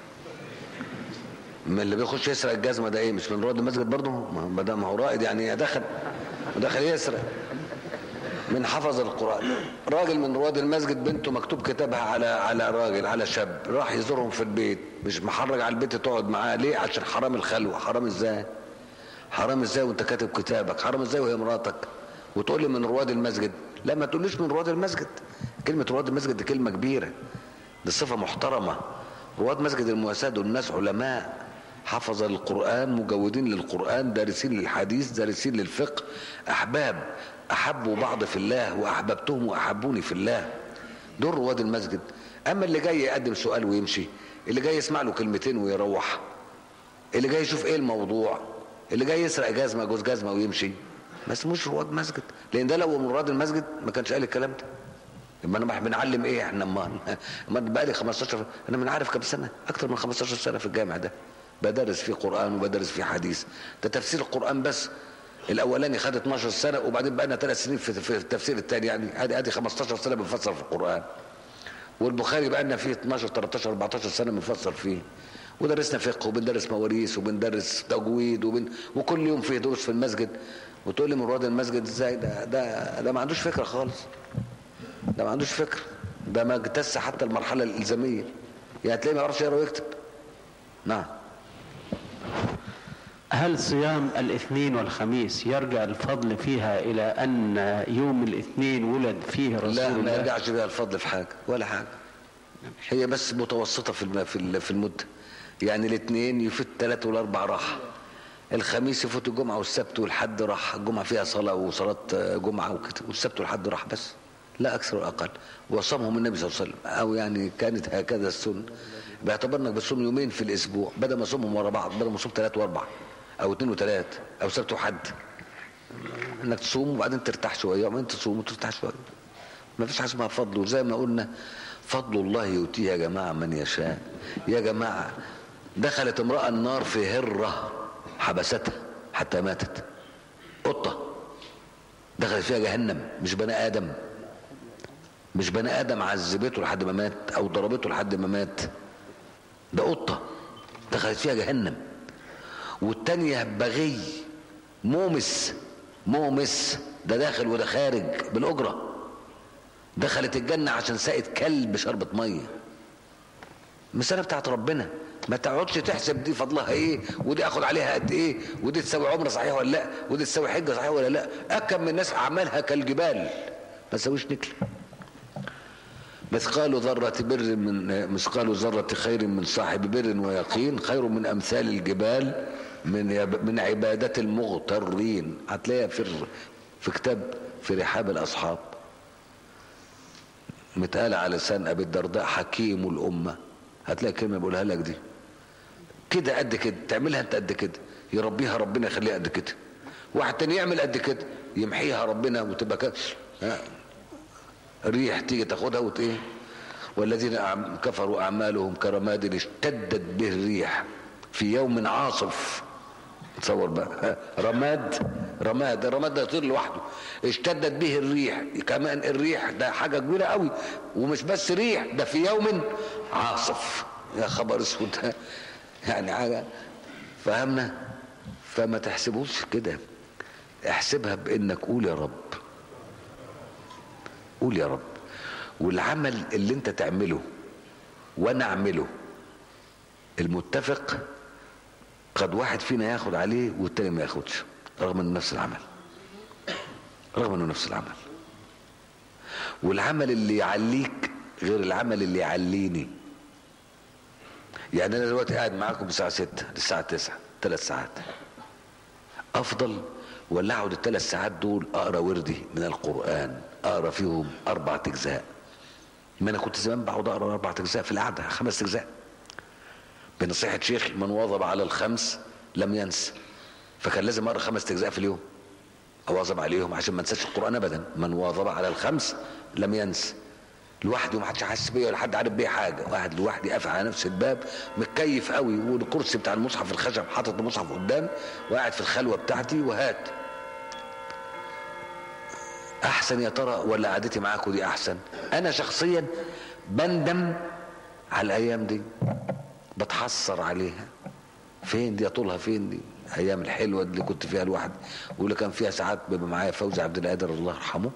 من اللي بيخش يسرق الجزمة ده ايه مش من رواد المسجد برضه ما ده ما هو رائد يعني دخل دخل يسرق من حفظ القرآن راجل من رواد المسجد بنته مكتوب كتابها على على راجل على شاب راح يزورهم في البيت مش محرج على البيت تقعد معاه ليه عشان حرام الخلوة حرام ازاي حرام ازاي وانت كاتب كتابك حرام ازاي وهي مراتك وتقول لي من رواد المسجد لا ما تقوليش من رواد المسجد كلمة رواد المسجد دي كلمة كبيرة دي صفة محترمة رواد مسجد المواساة دول ناس علماء حفظ القرآن مجودين للقرآن دارسين للحديث دارسين للفقه أحباب أحبوا بعض في الله وأحببتهم وأحبوني في الله دول رواد المسجد أما اللي جاي يقدم سؤال ويمشي اللي جاي يسمع له كلمتين ويروح اللي جاي يشوف ايه الموضوع اللي جاي يسرق جزمه جوز جزمه ويمشي ما اسموش رواد مسجد لان ده لو من رواد المسجد ما كانش قال الكلام ده يبقى انا بنعلم ايه احنا اما اما بقى لي 15 انا من عارف كام سنه اكتر من 15 سنه في الجامع ده بدرس فيه قران وبدرس فيه حديث ده تفسير القران بس الاولاني خد 12 سنه وبعدين بقى لنا ثلاث سنين في, في التفسير الثاني يعني ادي ادي 15 سنه بنفسر في القران والبخاري بقى لنا فيه 12 13 14 سنه بنفسر فيه ودرسنا فقه وبندرس مواريث وبندرس تجويد وبن... وكل يوم فيه دروس في المسجد وتقول لي من رواد المسجد ازاي ده ده ده ما عندوش فكره خالص ده ما عندوش فكره ده ما اجتز حتى المرحله الالزاميه يعني تلاقيه ما يعرفش يقرا ويكتب نعم هل صيام الاثنين والخميس يرجع الفضل فيها إلى أن يوم الاثنين ولد فيه رسول لا ما الله يرجعش بيها الفضل في حاجه ولا حاجه هي بس متوسطه في الم... في ال- في المده يعني الاثنين يفوت ثلاثة والاربع راح الخميس يفوت الجمعه والسبت والحد راح الجمعه فيها صلاه وصلاه جمعه وكده والسبت والحد راح بس لا اكثر واقل وصامهم النبي صلى الله عليه وسلم او يعني كانت هكذا السنه باعتبار انك بتصوم يومين في الاسبوع بدل ما تصومهم ورا بعض بدل ما تصوم ثلاث واربع او اثنين وثلاث او سبت وحد انك تصوم وبعدين ترتاح شويه وبعدين تصوم وترتاح شويه ما فيش حاجه اسمها فضل وزي ما قلنا فضل الله يؤتيه يا جماعه من يشاء يا جماعه دخلت امراه النار في هره حبستها حتى ماتت قطه دخلت فيها جهنم مش بني ادم مش بني ادم عذبته لحد ما مات او ضربته لحد ما مات ده قطه دخلت فيها جهنم والتانية بغي مومس مومس ده داخل وده خارج بالأجرة دخلت الجنة عشان سقت كلب شربة مية مسألة بتاعت ربنا ما تقعدش تحسب دي فضلها ايه ودي اخد عليها قد ايه ودي تساوي عمره صحيح ولا لا ودي تساوي حجه صحيح ولا لا اكم من الناس اعمالها كالجبال ما تساويش نكله مثقال ذرة بر من مثقال ذرة خير من صاحب بر ويقين خير من أمثال الجبال من يب- من عبادة المغترين هتلاقيها في الر- في كتاب في رحاب الأصحاب متقال على لسان أبي الدرداء حكيم الأمة هتلاقي كلمة بقولها لك دي كده قد كده تعملها انت قد كده يربيها ربنا يخليها قد كده واحد تاني يعمل قد كده يمحيها ربنا وتبقى كده ها، ريح تيجي تاخدها وت ايه والذين أعم- كفروا اعمالهم كرماد اشتدت به الريح في يوم عاصف تصور بقى ها، رماد رماد الرماد ده يطير لوحده اشتدت به الريح كمان الريح ده حاجه كبيره قوي ومش بس ريح ده في يوم عاصف يا خبر اسود يعني حاجه فهمنا فما تحسبوش كده احسبها بانك قول يا رب قول يا رب والعمل اللي انت تعمله وانا اعمله المتفق قد واحد فينا ياخد عليه والتاني ما ياخدش رغم انه نفس العمل رغم انه نفس العمل والعمل اللي يعليك غير العمل اللي يعليني يعني انا دلوقتي قاعد معاكم الساعه 6 للساعه 9 ثلاث ساعات افضل ولا اقعد الثلاث ساعات دول اقرا وردي من القران اقرا فيهم اربع اجزاء ما انا كنت زمان بقعد اقرا اربع اجزاء في القعده خمس اجزاء بنصيحه شيخ من واظب على الخمس لم ينس فكان لازم اقرا خمس اجزاء في اليوم اواظب عليهم عشان ما انساش القران ابدا من واظب على الخمس لم ينس لوحدي وما حدش حاسس بيا ولا حد عارف بيا حاجه واحد لوحدي قافل على نفس الباب متكيف قوي والكرسي بتاع المصحف الخشب حاطط المصحف قدام وقاعد في الخلوه بتاعتي وهات احسن يا ترى ولا قعدتي معاكم دي احسن انا شخصيا بندم على الايام دي بتحسر عليها فين دي طولها فين دي ايام الحلوه اللي كنت فيها لوحدي واللي كان فيها ساعات بيبقى معايا فوزي عبد القادر الله يرحمه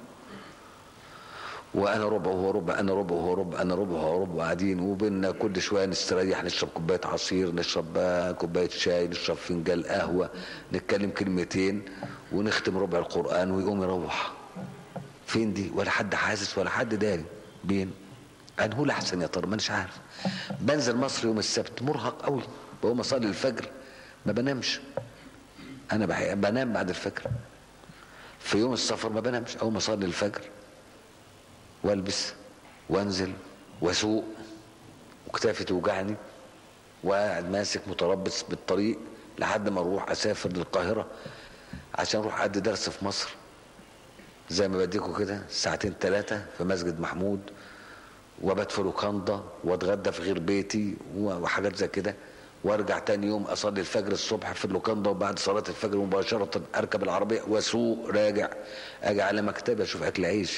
وانا ربع وهو ربع انا ربع وهو ربع انا ربع وهو ربع قاعدين وبينا كل شويه نستريح نشرب كوبايه عصير نشرب بقى كوبايه شاي نشرب فنجان قهوه نتكلم كلمتين ونختم ربع القران ويقوم يروح فين دي ولا حد حاسس ولا حد داري بين انه الاحسن يا ترى مانيش عارف بنزل مصر يوم السبت مرهق قوي بقوم اصلي الفجر ما بنامش انا بحق بنام بعد الفجر في يوم السفر ما بنامش اول ما اصلي الفجر والبس وانزل واسوق وكتافي توجعني وقاعد ماسك متربص بالطريق لحد ما اروح اسافر للقاهره عشان اروح ادي درس في مصر زي ما بديكوا كده ساعتين ثلاثه في مسجد محمود وابات في لوكاندا واتغدى في غير بيتي وحاجات زي كده وارجع تاني يوم اصلي الفجر الصبح في اللوكاندا وبعد صلاه الفجر مباشره اركب العربيه واسوق راجع اجي على مكتبي اشوف اكل عيشي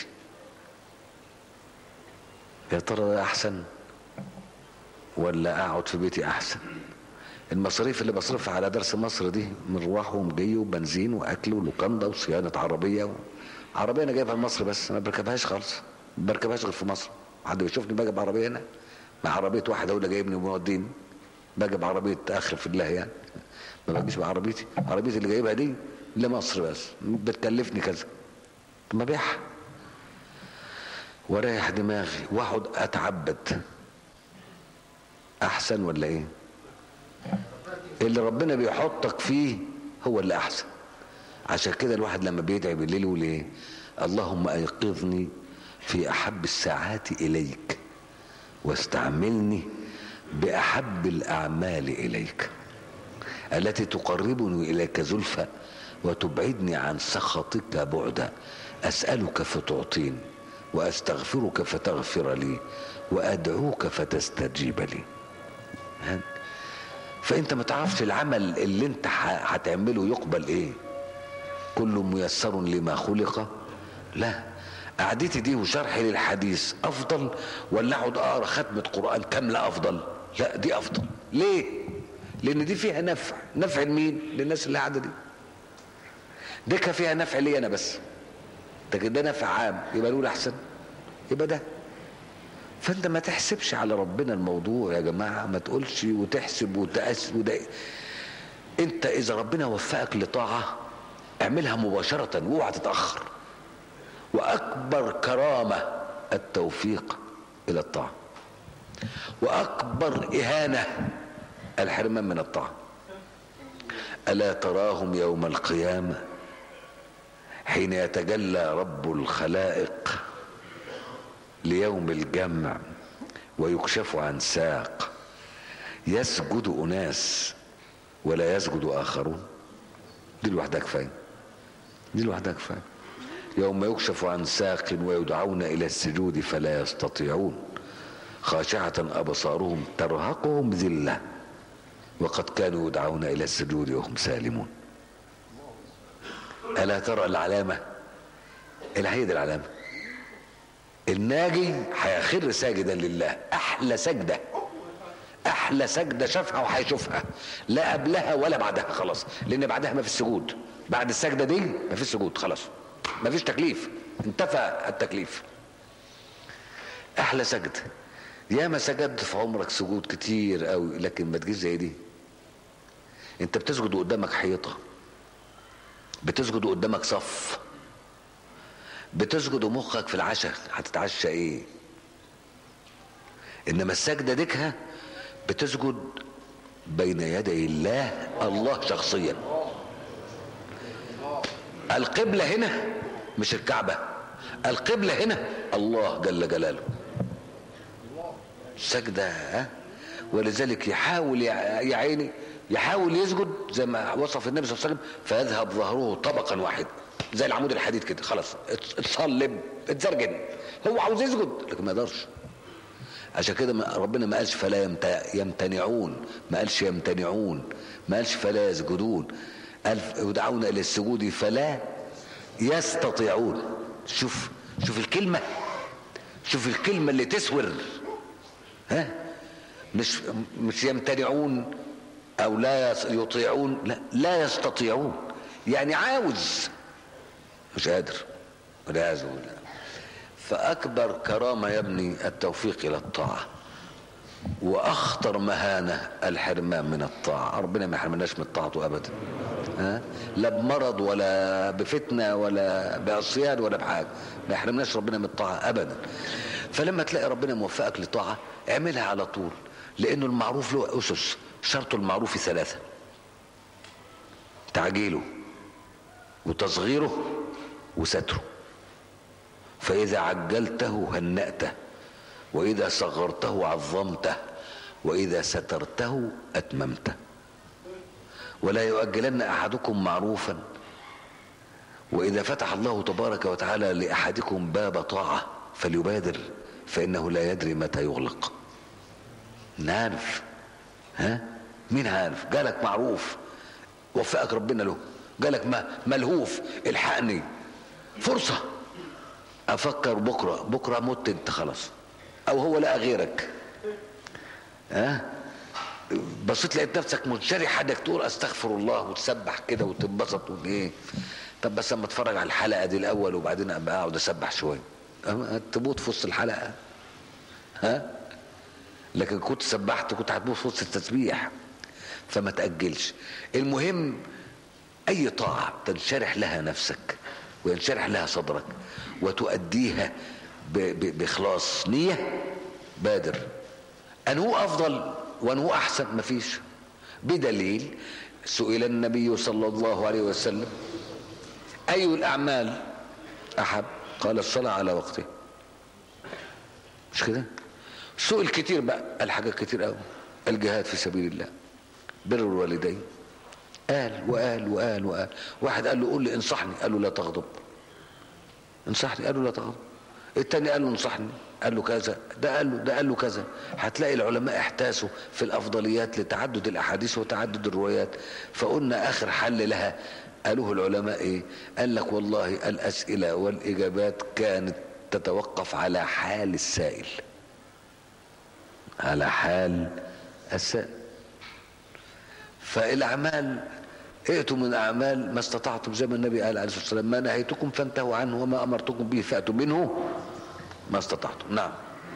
يا ترى ده احسن ولا اقعد في بيتي احسن المصاريف اللي بصرفها على درس مصر دي مروح ومجي وبنزين واكل ولوكاندا وصيانه عربيه و... عربيه انا جايبها لمصر بس ما بركبهاش خالص ما بركبهاش غير في مصر حد بيشوفني باجي بعربيه هنا مع عربيه واحد هو اللي جايبني وموديني باجي بعربيه اخر في الله يعني ما باجيش بعربيتي عربيتي اللي جايبها دي لمصر بس بتكلفني كذا ما بيعها واريح دماغي واقعد اتعبد احسن ولا ايه اللي ربنا بيحطك فيه هو اللي احسن عشان كده الواحد لما بيدعي بالليل يقول ايه اللهم ايقظني في احب الساعات اليك واستعملني باحب الاعمال اليك التي تقربني اليك زلفى وتبعدني عن سخطك بعدا اسالك فتعطيني واستغفرك فتغفر لي وادعوك فتستجيب لي فانت ما تعرفش العمل اللي انت هتعمله يقبل ايه كل ميسر لما خلق لا قعدتي دي وشرحي للحديث افضل ولا اقعد اقرا ختمه قران كامله افضل لا دي افضل ليه لان دي فيها نفع نفع لمين للناس اللي قاعده دي دي كان فيها نفع لي انا بس لكن ده نفع عام يبقى الاولى احسن يبقى ده فانت ما تحسبش على ربنا الموضوع يا جماعه ما تقولش وتحسب وتأس وده انت اذا ربنا وفقك لطاعه اعملها مباشره واوعى تتاخر واكبر كرامه التوفيق الى الطاعه واكبر اهانه الحرمان من الطاعه الا تراهم يوم القيامه حين يتجلى رب الخلائق ليوم الجمع ويكشف عن ساق يسجد اناس ولا يسجد اخرون دي لوحدها كفايه دي لوحدها كفايه يوم يكشف عن ساق ويدعون الى السجود فلا يستطيعون خاشعة ابصارهم ترهقهم ذلة وقد كانوا يدعون الى السجود وهم سالمون الا ترى العلامة هي دي العلامة الناجي هيخر ساجدا لله احلى سجده احلى سجده شافها وهيشوفها لا قبلها ولا بعدها خلاص لان بعدها ما في السجود بعد السجده دي ما في سجود خلاص ما فيش تكليف انتفى التكليف احلى سجده ياما سجدت في عمرك سجود كتير قوي لكن ما تجيش زي دي انت بتسجد قدامك حيطه بتسجد قدامك صف بتسجد ومخك في العشاء هتتعشى ايه انما السجده ديكها بتسجد بين يدي الله الله شخصيا القبلة هنا مش الكعبة القبلة هنا الله جل جلاله سجدة ها ولذلك يحاول يا عيني يحاول يسجد زي ما وصف النبي صلى الله عليه وسلم فيذهب ظهره طبقا واحدا زي العمود الحديد كده خلاص اتصلب اتزرجن هو عاوز يسجد لكن ما يقدرش عشان كده ربنا ما قالش فلا يمتنعون ما قالش يمتنعون ما قالش فلا يسجدون قال يدعون الى السجود فلا يستطيعون شوف شوف الكلمة شوف الكلمة اللي تسور ها مش مش يمتنعون او لا يطيعون لا لا يستطيعون يعني عاوز مش قادر والعياذ بالله فاكبر كرامه يا ابني التوفيق الى الطاعه واخطر مهانه الحرمان من الطاعه ربنا ما يحرمناش من طاعته ابدا ها لا بمرض ولا بفتنه ولا بعصيان ولا بحاجه ما يحرمناش ربنا من الطاعه ابدا فلما تلاقي ربنا موفقك لطاعه اعملها على طول لانه المعروف له اسس شرط المعروف ثلاثه تعجيله وتصغيره وستره فاذا عجلته هنأته واذا صغرته عظمته واذا سترته اتممته ولا يؤجلن احدكم معروفا واذا فتح الله تبارك وتعالى لاحدكم باب طاعه فليبادر فانه لا يدري متى يغلق نعرف ها مين عارف جالك معروف وفقك ربنا له جالك ما ملهوف الحقني فرصه افكر بكره بكره مت انت خلاص او هو لقى غيرك ها بصيت لقيت نفسك منشرح حدك تقول استغفر الله وتسبح كده وتنبسط وايه طب بس اما اتفرج على الحلقه دي الاول وبعدين ابقى اقعد اسبح شويه تموت في وسط الحلقه ها لكن كنت سبحت كنت هتموت في وسط التسبيح فما تاجلش المهم اي طاعه تنشرح لها نفسك وينشرح لها صدرك وتؤديها باخلاص نيه بادر ان هو افضل وان هو احسن مفيش بدليل سئل النبي صلى الله عليه وسلم اي الاعمال احب قال الصلاه على وقته مش كده سئل كتير بقى قال حاجات كتير قوي الجهاد في سبيل الله بر الوالدين قال وقال وقال وقال واحد قال له قول لي انصحني قال له لا تغضب انصحني قال له لا تغضب التاني قال له انصحني قال له كذا ده قال له ده قال له كذا هتلاقي العلماء احتاسوا في الافضليات لتعدد الاحاديث وتعدد الروايات فقلنا اخر حل لها قالوه العلماء ايه قال لك والله الاسئله والاجابات كانت تتوقف على حال السائل على حال السائل فالاعمال ائتوا من اعمال ما استطعتم زي ما النبي قال عليه الصلاه والسلام ما نهيتكم فانتهوا عنه وما امرتكم به فاتوا منه ما استطعتم نعم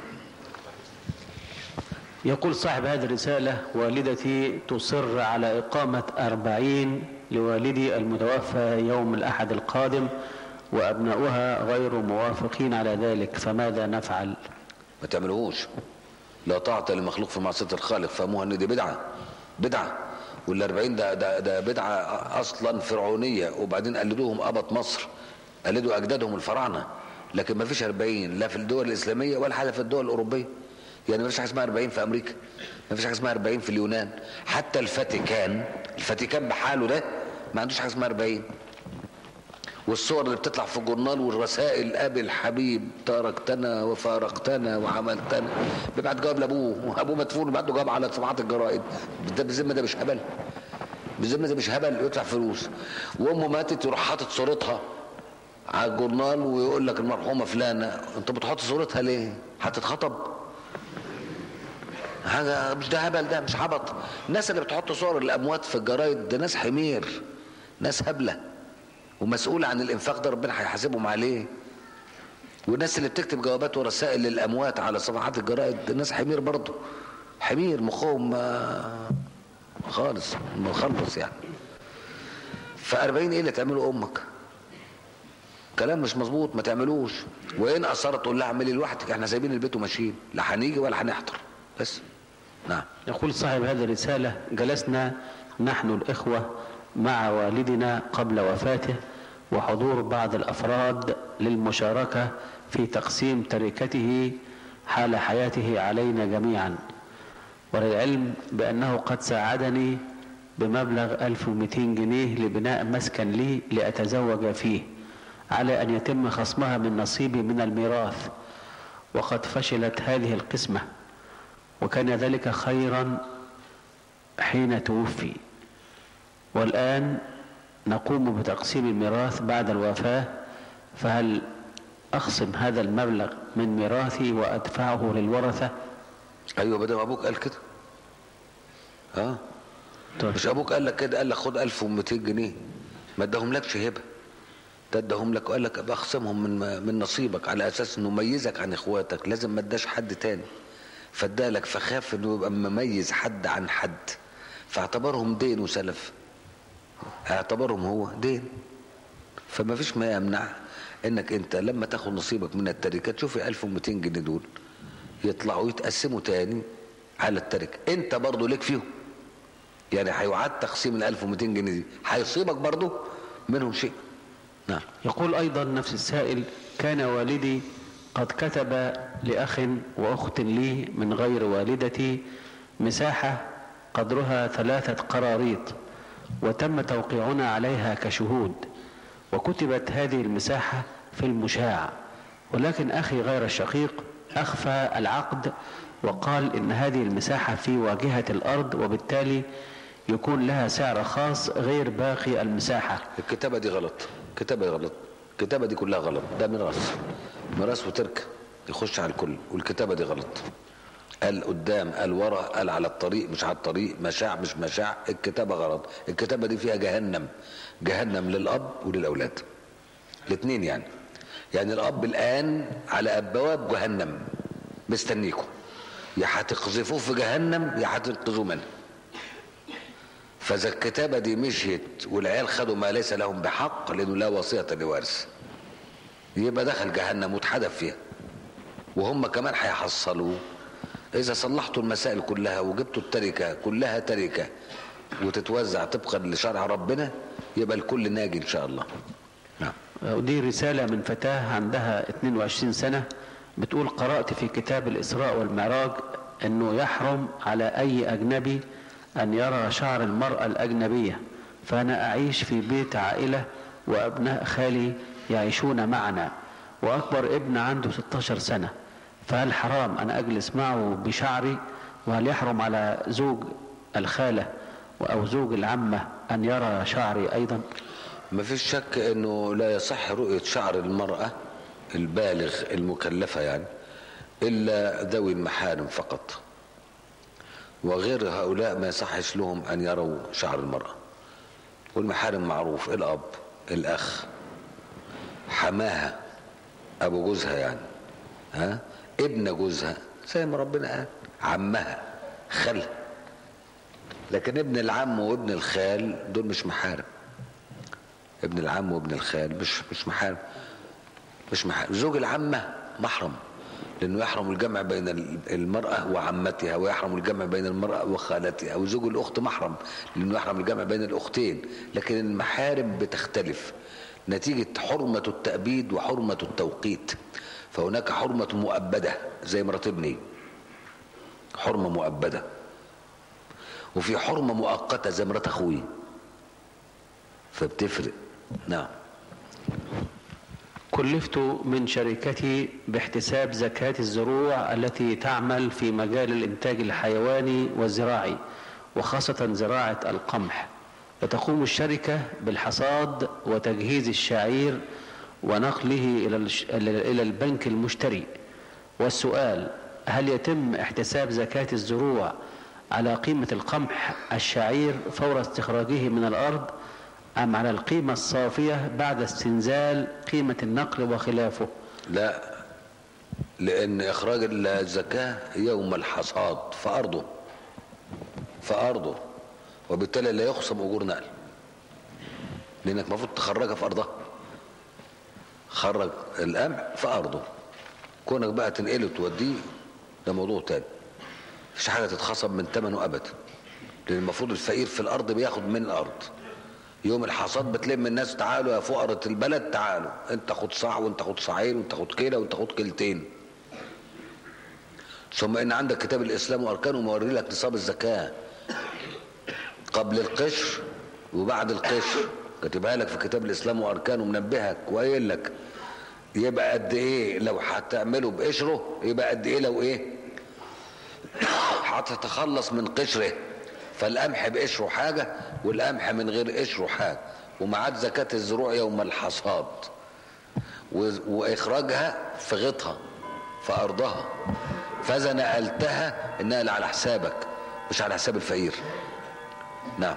يقول صاحب هذه الرسالة والدتي تصر على إقامة أربعين لوالدي المتوفى يوم الأحد القادم وأبناؤها غير موافقين على ذلك فماذا نفعل ما تعملوهوش لا طاعة لمخلوق في معصية الخالق فهموها ان دي بدعة بدعة والأربعين ده, ده, ده بدعة أصلا فرعونية وبعدين قلدوهم أبط مصر قلدوا أجدادهم الفراعنة لكن ما فيش 40 لا في الدول الإسلامية ولا حاجة في الدول الأوروبية يعني ما فيش حاجة اسمها 40 في أمريكا ما فيش حاجة اسمها 40 في اليونان حتى الفاتيكان الفاتيكان بحاله ده ما عندوش حاجة اسمها 40 والصور اللي بتطلع في الجورنال والرسائل ابي الحبيب تركتنا وفارقتنا وعملتنا بيبعت جواب لابوه وابوه مدفون وبعت له جواب على صفحات الجرائد ده بالذمه ده مش هبل بالذمه ده مش هبل يدفع فلوس وامه ماتت يروح حاطط صورتها على الجورنال ويقول لك المرحومه فلانه انت بتحط صورتها ليه؟ هتتخطب حاجه مش ده هبل ده مش عبط الناس اللي بتحط صور الاموات في الجرايد ده ناس حمير ناس هبله ومسؤول عن الانفاق ده ربنا هيحاسبهم عليه والناس اللي بتكتب جوابات ورسائل للاموات على صفحات الجرائد ده ناس حمير برضه حمير مخهم خالص مخلص يعني فأربعين ايه اللي تعمله امك كلام مش مظبوط ما تعملوش وان اصرت تقول لها اعملي لوحدك احنا سايبين البيت وماشيين لا هنيجي ولا هنحضر بس نعم يقول صاحب هذه الرسالة جلسنا نحن الإخوة مع والدنا قبل وفاته وحضور بعض الافراد للمشاركه في تقسيم تركته حال حياته علينا جميعا وللعلم بانه قد ساعدني بمبلغ 1200 جنيه لبناء مسكن لي لاتزوج فيه على ان يتم خصمها من نصيبي من الميراث وقد فشلت هذه القسمه وكان ذلك خيرا حين توفي والآن نقوم بتقسيم الميراث بعد الوفاة فهل أخصم هذا المبلغ من ميراثي وأدفعه للورثة ايوه بدل ما ابوك قال كده اه طيب. مش ابوك قال لك كده قال لك خد 1200 جنيه ما اداهم لكش هبه ده اداهم لك وقال لك ابقى اخصمهم من من نصيبك على اساس انه ميزك عن اخواتك لازم ما اداش حد تاني فادالك فخاف انه يبقى مميز حد عن حد فاعتبرهم دين وسلف اعتبرهم هو دين فما فيش ما يمنع انك انت لما تاخد نصيبك من التركه تشوف ال 1200 جنيه دول يطلعوا يتقسموا تاني على التركة انت برضو ليك فيهم يعني هيعاد تقسيم ال 1200 جنيه دي هيصيبك برضو منهم شيء نعم يقول أيضا نفس السائل كان والدي قد كتب لأخ وأخت لي من غير والدتي مساحة قدرها ثلاثة قراريط وتم توقيعنا عليها كشهود وكتبت هذه المساحة في المشاع ولكن أخي غير الشقيق أخفى العقد وقال إن هذه المساحة في واجهة الأرض وبالتالي يكون لها سعر خاص غير باقي المساحة الكتابة دي غلط الكتابة دي غلط الكتابة دي كلها غلط ده ميراث ميراث وترك يخش على الكل والكتابة دي غلط قال قدام قال ورا قال على الطريق مش على الطريق مشاع مش مشاع الكتابة غلط الكتابة دي فيها جهنم جهنم للأب وللأولاد الاثنين يعني يعني الأب الآن على أبواب جهنم مستنيكم يا هتقذفوه في جهنم يا هتنقذوه منها فاذا الكتابه دي مشيت والعيال خدوا ما ليس لهم بحق لانه لا وصيه لوارث يبقى دخل جهنم واتحدف فيها وهم كمان هيحصلوه اذا صلحتوا المسائل كلها وجبتوا التركه كلها تركه وتتوزع طبقا لشرع ربنا يبقى الكل ناجي ان شاء الله نعم ودي رسالة من فتاة عندها 22 سنة بتقول قرأت في كتاب الإسراء والمعراج أنه يحرم على أي أجنبي أن يرى شعر المرأة الأجنبية فأنا أعيش في بيت عائلة وأبناء خالي يعيشون معنا وأكبر ابن عنده 16 سنة فهل حرام أن أجلس معه بشعري وهل يحرم على زوج الخالة أو زوج العمة أن يرى شعري أيضا ما فيش شك انه لا يصح رؤية شعر المرأة البالغ المكلفة يعني الا ذوي المحارم فقط وغير هؤلاء ما يصحش لهم ان يروا شعر المرأة والمحارم معروف الاب الاخ حماها ابو جوزها يعني ها ابن جوزها زي ما ربنا قال عمها خالها لكن ابن العم وابن الخال دول مش محارم ابن العم وابن الخال مش مش محارم مش محارم زوج العمة محرم لأنه يحرم الجمع بين المرأة وعمتها ويحرم الجمع بين المرأة وخالتها وزوج الأخت محرم لأنه يحرم الجمع بين الأختين لكن المحارم بتختلف نتيجة حرمة التأبيد وحرمة التوقيت فهناك حرمة مؤبدة زي مرات ابني حرمة مؤبدة وفي حرمة مؤقتة زي مرات أخوي فبتفرق نعم كلفت من شركتي باحتساب زكاة الزروع التي تعمل في مجال الإنتاج الحيواني والزراعي وخاصة زراعة القمح وتقوم الشركة بالحصاد وتجهيز الشعير ونقله إلى الش- إلى البنك المشتري والسؤال هل يتم احتساب زكاة الزروع على قيمة القمح الشعير فور استخراجه من الأرض أم على القيمة الصافية بعد استنزال قيمة النقل وخلافه لا لأن إخراج الزكاة يوم الحصاد في أرضه في أرضه وبالتالي لا يخصم أجور نقل لأنك المفروض تخرجها في أرضها خرج القمح في أرضه كونك بقى تنقله وتوديه ده موضوع تاني مفيش حاجة تتخصم من ثمنه أبدا لأن المفروض الفقير في الأرض بياخد من الأرض يوم الحصاد بتلم الناس تعالوا يا فقرة البلد تعالوا انت خد صاع وانت خد صاعين وانت خد كيلة وانت خد كيلتين ثم ان عندك كتاب الاسلام واركانه موري لك نصاب الزكاة قبل القشر وبعد القشر كاتبها لك في كتاب الاسلام واركانه منبهك وقايل لك يبقى قد ايه لو هتعمله بقشره يبقى قد ايه لو ايه هتتخلص من قشره فالقمح بقشره حاجة والقمح من غير قشره حاجة ومعاد زكاة الزروع يوم الحصاد و- وإخراجها في غطها في أرضها فإذا نقلتها النقل على حسابك مش على حساب الفقير نعم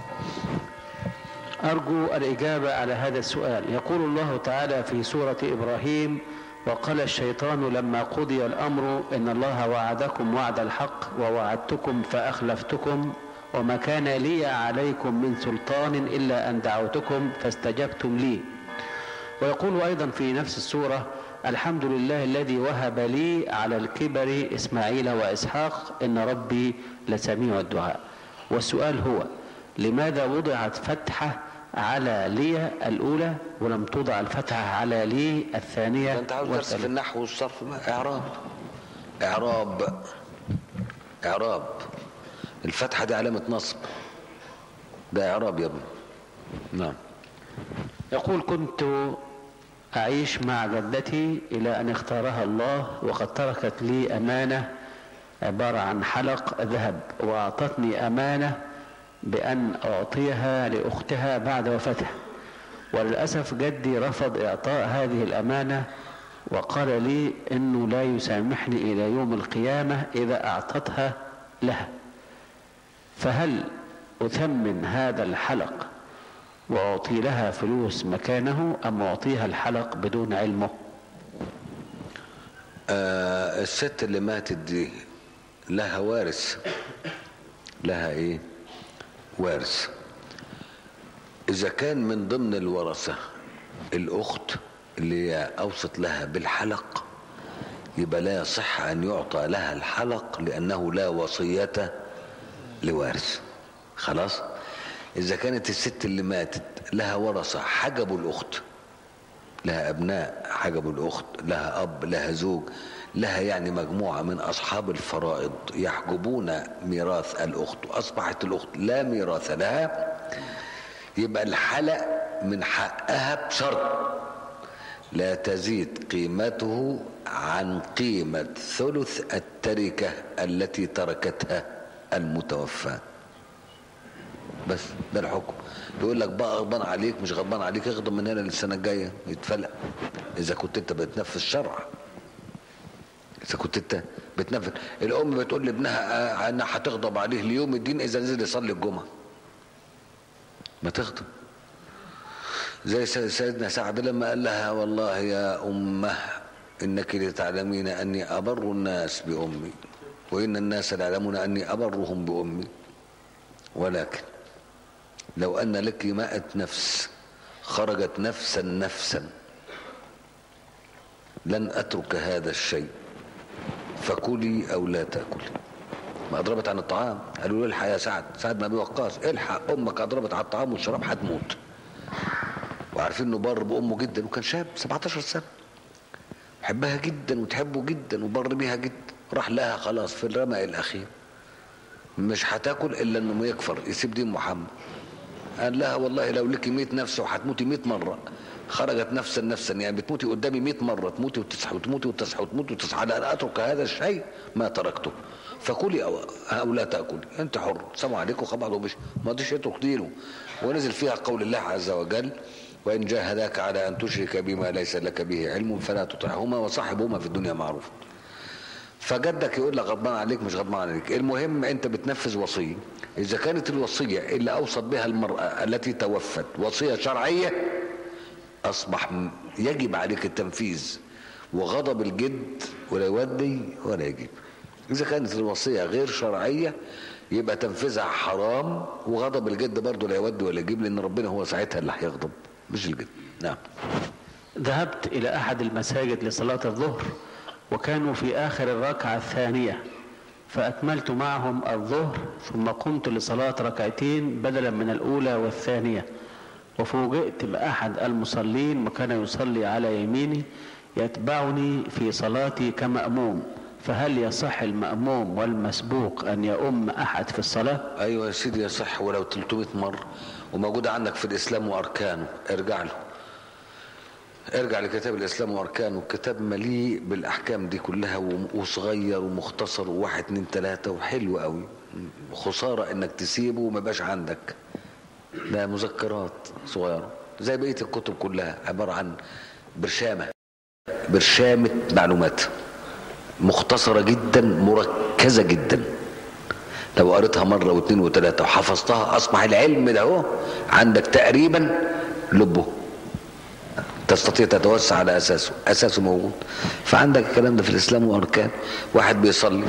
أرجو الإجابة على هذا السؤال يقول الله تعالى في سورة إبراهيم وقال الشيطان لما قضي الأمر إن الله وعدكم وعد الحق ووعدتكم فأخلفتكم وما كان لي عليكم من سلطان إلا أن دعوتكم فاستجبتم لي ويقول أيضا في نفس السورة الحمد لله الذي وهب لي على الكبر إسماعيل وإسحاق إن ربي لسميع الدعاء والسؤال هو لماذا وضعت فتحة على لي الأولى ولم توضع الفتحة على لي الثانية ده انت عاوز درس في والثالثة النحو والصرف ما اعراب اعراب اعراب الفتحه دي علامه نصب ده اعراب يا ابني نعم يقول كنت أعيش مع جدتي إلى أن اختارها الله وقد تركت لي أمانة عبارة عن حلق ذهب وأعطتني أمانة بأن أعطيها لأختها بعد وفاتها وللأسف جدي رفض إعطاء هذه الأمانة وقال لي أنه لا يسامحني إلى يوم القيامة إذا أعطتها لها فهل أثمن هذا الحلق وأعطي لها فلوس مكانه أم أعطيها الحلق بدون علمه آه الست اللي ماتت دي لها وارث لها ايه وارث اذا كان من ضمن الورثة الاخت اللي هي اوصت لها بالحلق يبقى لا يصح ان يعطى لها الحلق لانه لا وصية لوارث خلاص اذا كانت الست اللي ماتت لها ورثة حجبوا الاخت لها ابناء حجبوا الاخت لها اب لها زوج لها يعني مجموعه من اصحاب الفرائض يحجبون ميراث الاخت واصبحت الاخت لا ميراث لها يبقى الحلق من حقها بشرط لا تزيد قيمته عن قيمه ثلث التركه التي تركتها المتوفاه بس ده الحكم يقول لك بقى غضبان عليك مش غضبان عليك اغضب من هنا للسنه الجايه يتفلق اذا كنت انت بتنفذ شرع اذا كنت انت بتنفذ الام بتقول لابنها آه، انها هتغضب عليه ليوم الدين اذا نزل يصلي الجمعه ما تغضب زي سي- سيدنا سعد لما قال لها والله يا امه انك لتعلمين اني ابر الناس بامي وان الناس ليعلمون اني ابرهم بامي ولكن لو أن لك مائة نفس خرجت نفسا نفسا لن أترك هذا الشيء فكلي أو لا تأكلي ما أضربت عن الطعام قالوا له الحق يا سعد سعد بن أبي وقاص الحق أمك أضربت على الطعام والشراب هتموت وعارفين إنه بر بأمه جدا وكان شاب 17 سنة بحبها جدا وتحبه جدا وبر بيها جدا راح لها خلاص في الرمق الأخير مش هتاكل الا انه يكفر يسيب دين محمد قال لها والله لو لك 100 نفس وهتموتي 100 مره خرجت نفسا نفسا يعني بتموتي قدامي 100 مره تموتي وتصحي وتموتي وتصحي وتموتي وتصحي لا اترك هذا الشيء ما تركته فكلي او, أو لا تاكلي انت حر سلام عليكم خبط ومش ما رضيش يترك دينه ونزل فيها قول الله عز وجل وان جاهداك على ان تشرك بما ليس لك به علم فلا تطعهما وصاحبهما في الدنيا معروفا فجدك يقول لك غضبان عليك مش غضبان عليك المهم انت بتنفذ وصيه اذا كانت الوصيه اللي اوصت بها المراه التي توفت وصيه شرعيه اصبح م- يجب عليك التنفيذ وغضب الجد ولا يودي ولا يجيب اذا كانت الوصيه غير شرعيه يبقى تنفيذها حرام وغضب الجد برضه لا يودي ولا يجيب لان ربنا هو ساعتها اللي هيغضب مش الجد نعم ذهبت إلى أحد المساجد لصلاة الظهر وكانوا في آخر الركعة الثانية فأكملت معهم الظهر ثم قمت لصلاة ركعتين بدلا من الأولى والثانية وفوجئت بأحد المصلين وكان يصلي على يميني يتبعني في صلاتي كمأموم فهل يصح المأموم والمسبوق أن يؤم أحد في الصلاة؟ ايوه يا سيدي يصح ولو 300 مره وموجوده عندك في الاسلام واركانه ارجع له ارجع لكتاب الاسلام واركانه الكتاب مليء بالاحكام دي كلها وم- وصغير ومختصر وواحد اتنين تلاته وحلو قوي خساره انك تسيبه وما يبقاش عندك ده مذكرات صغيره زي بقيه الكتب كلها عباره عن برشامه برشامه معلومات مختصره جدا مركزه جدا لو قريتها مرة واثنين وثلاثة وحفظتها أصبح العلم ده هو عندك تقريبا لبه تستطيع تتوسع على أساسه أساسه موجود فعندك الكلام ده في الإسلام وأركان واحد بيصلي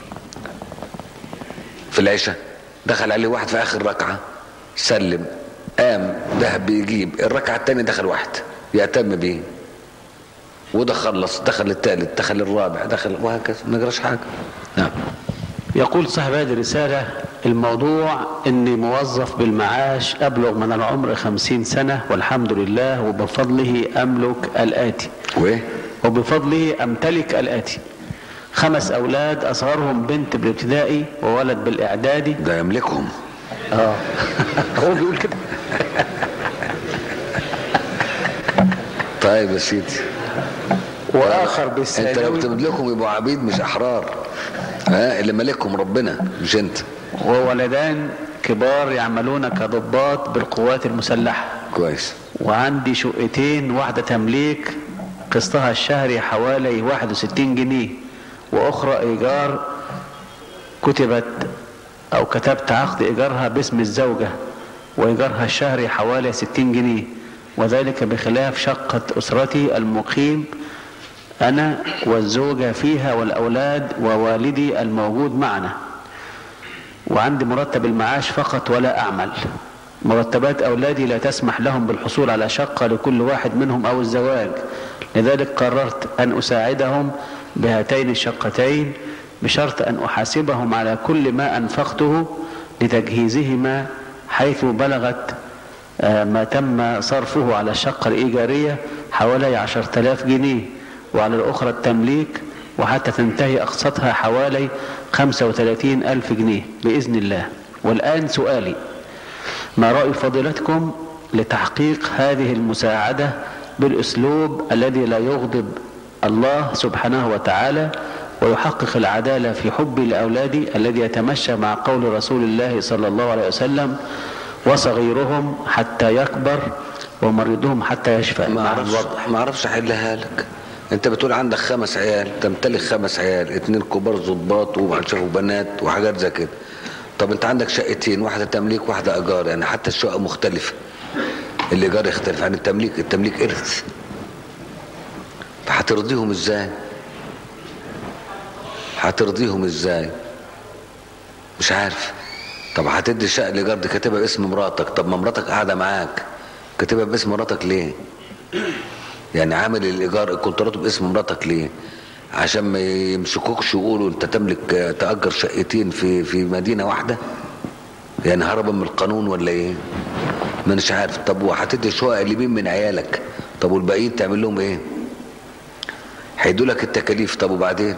في العشاء دخل عليه واحد في آخر ركعة سلم قام ده بيجيب الركعة الثانية دخل واحد يهتم بيه وده خلص دخل الثالث دخل الرابع دخل وهكذا ما يجراش حاجه نعم يقول صاحب هذه الرسالة الموضوع اني موظف بالمعاش ابلغ من العمر خمسين سنة والحمد لله وبفضله املك الاتي وايه وبفضله امتلك الاتي خمس اولاد اصغرهم بنت بالابتدائي وولد بالاعدادي ده يملكهم اه هو بيقول كده طيب يا سيدي واخر انت لو بالثانوي بتملكهم يبقوا عبيد مش احرار ها اللي مالكهم ربنا مش انت وولدان كبار يعملون كضباط بالقوات المسلحة كويس وعندي شقتين واحدة تمليك قسطها الشهري حوالي 61 جنيه وأخرى إيجار كتبت أو كتبت عقد إيجارها باسم الزوجة وإيجارها الشهري حوالي 60 جنيه وذلك بخلاف شقة أسرتي المقيم أنا والزوجة فيها والأولاد ووالدي الموجود معنا وعندي مرتب المعاش فقط ولا أعمل مرتبات أولادي لا تسمح لهم بالحصول على شقة لكل واحد منهم أو الزواج لذلك قررت أن أساعدهم بهاتين الشقتين بشرط أن أحاسبهم على كل ما أنفقته لتجهيزهما حيث بلغت آه، ما تم صرفه على الشقة الإيجارية حوالي عشرة آلاف جنيه وعلى الأخرى التمليك وحتى تنتهي أقساطها حوالي خمسة وثلاثين ألف جنيه بإذن الله والآن سؤالي ما رأي فضيلتكم لتحقيق هذه المساعدة بالأسلوب الذي لا يغضب الله سبحانه وتعالى ويحقق العدالة في حبي لأولادي الذي يتمشى مع قول رسول الله صلى الله عليه وسلم وصغيرهم حتى يكبر ومريضهم حتى يشفى ما مع اعرفش الوضع ما اعرفش احلها لك انت بتقول عندك خمس عيال تمتلك خمس عيال اتنين كبار ظباط وشافوا بنات وحاجات زي كده طب انت عندك شقتين واحده تمليك واحده ايجار يعني حتى الشقه مختلفه الايجار يختلف عن التمليك التمليك ارث فهترضيهم ازاي هترضيهم ازاي مش عارف طب هتدي الشقه الايجار دي كاتبها باسم مراتك طب ما مراتك قاعده معاك كاتبها باسم مراتك ليه يعني عامل الايجار الكونترات باسم مراتك ليه عشان ما يمسكوكش ويقولوا انت تملك آه، تاجر شقتين في في مدينه واحده يعني هربا من القانون ولا ايه ما مش عارف طب وهتدي شقق لمين من عيالك طب والباقيين تعمل لهم ايه هيدوا لك التكاليف طب وبعدين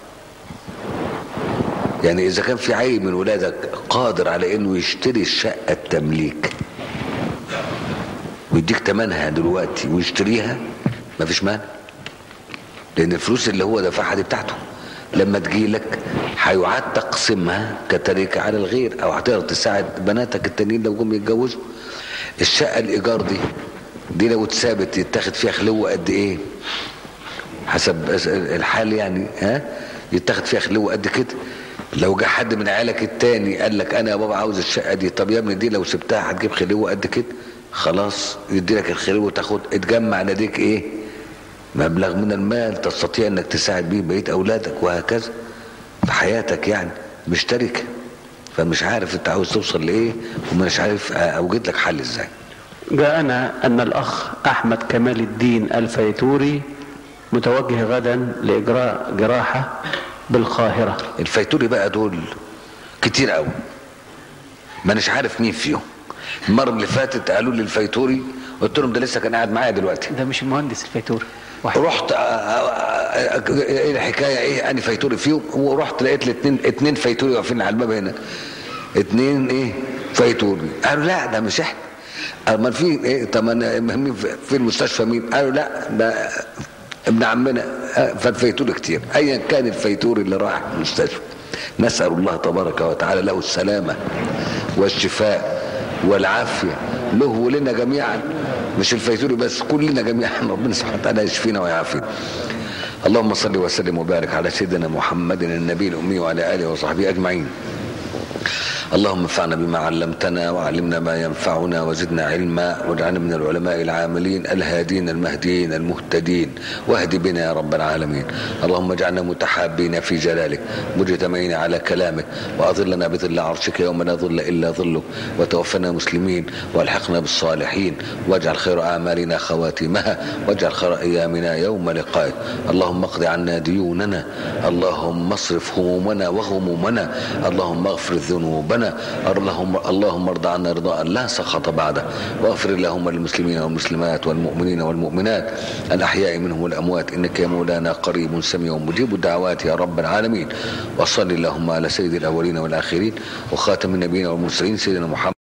يعني اذا كان في عيل من ولادك قادر على انه يشتري الشقه التمليك ويديك تمنها دلوقتي ويشتريها مفيش مانع لان الفلوس اللي هو دفعها دي بتاعته لما تجيلك هيعاد تقسيمها كتركة على الغير او هتقدر تساعد بناتك التانيين لو جم يتجوزوا الشقة الايجار دي دي لو اتثابت يتاخد فيها خلوة قد ايه حسب الحال يعني ها يتاخد فيها خلوة قد كده لو جه حد من عيالك التاني قال لك انا يا بابا عاوز الشقه دي طب يا ابني دي لو سبتها هتجيب خلوه قد كده خلاص يدي لك الخلوه وتاخد اتجمع لديك ايه مبلغ من المال تستطيع انك تساعد بيه بقيه اولادك وهكذا في حياتك يعني مشتركه فمش عارف انت عاوز توصل لايه ومش عارف اوجد لك حل ازاي جاءنا أن الأخ أحمد كمال الدين الفيتوري متوجه غدا لإجراء جراحة بالقاهرة الفيتوري بقى دول كتير قوي ما اناش عارف مين فيهم المره اللي فاتت قالوا لي الفيتوري قلت لهم ده لسه كان قاعد معايا دلوقتي ده مش المهندس الفيتوري واحد رحت آه، آه، آه، ايه الحكايه ايه انا فيتوري فيهم ورحت لقيت الاثنين اتنين فيتوري واقفين على الباب هنا اتنين ايه فيتوري قالوا لا ده مش احنا امال في ايه طب انا مين في- في المستشفى مين قالوا لا ده ابن عمنا آه، فالفيتوري كتير ايا كان الفيتوري اللي راح المستشفى نسال الله تبارك وتعالى له السلامه والشفاء والعافيه له ولنا جميعا مش الفيتوري بس كلنا جميعا ربنا سبحانه وتعالى يشفينا ويعافينا اللهم صل وسلم وبارك على سيدنا محمد النبي الامي وعلى اله وصحبه اجمعين اللهم انفعنا بما علمتنا وعلمنا ما ينفعنا وزدنا علما واجعلنا من العلماء العاملين الهادين المهديين المهتدين واهد بنا يا رب العالمين اللهم اجعلنا متحابين في جلالك مجتمعين على كلامك واظلنا بظل عرشك يوم لا ظل الا ظلك وتوفنا مسلمين والحقنا بالصالحين واجعل خير اعمالنا خواتمها واجعل خير ايامنا يوم لقائك اللهم اقض عنا ديوننا اللهم اصرف همومنا وغمومنا اللهم اغفر ذنوبنا اللهم اللهم ارض عنا رضاء لا سخط بعده واغفر اللهم للمسلمين والمسلمات والمؤمنين والمؤمنات الاحياء منهم والاموات انك يا مولانا قريب سميع مجيب الدعوات يا رب العالمين وصل اللهم على سيد الاولين والاخرين وخاتم النبيين والمرسلين سيدنا محمد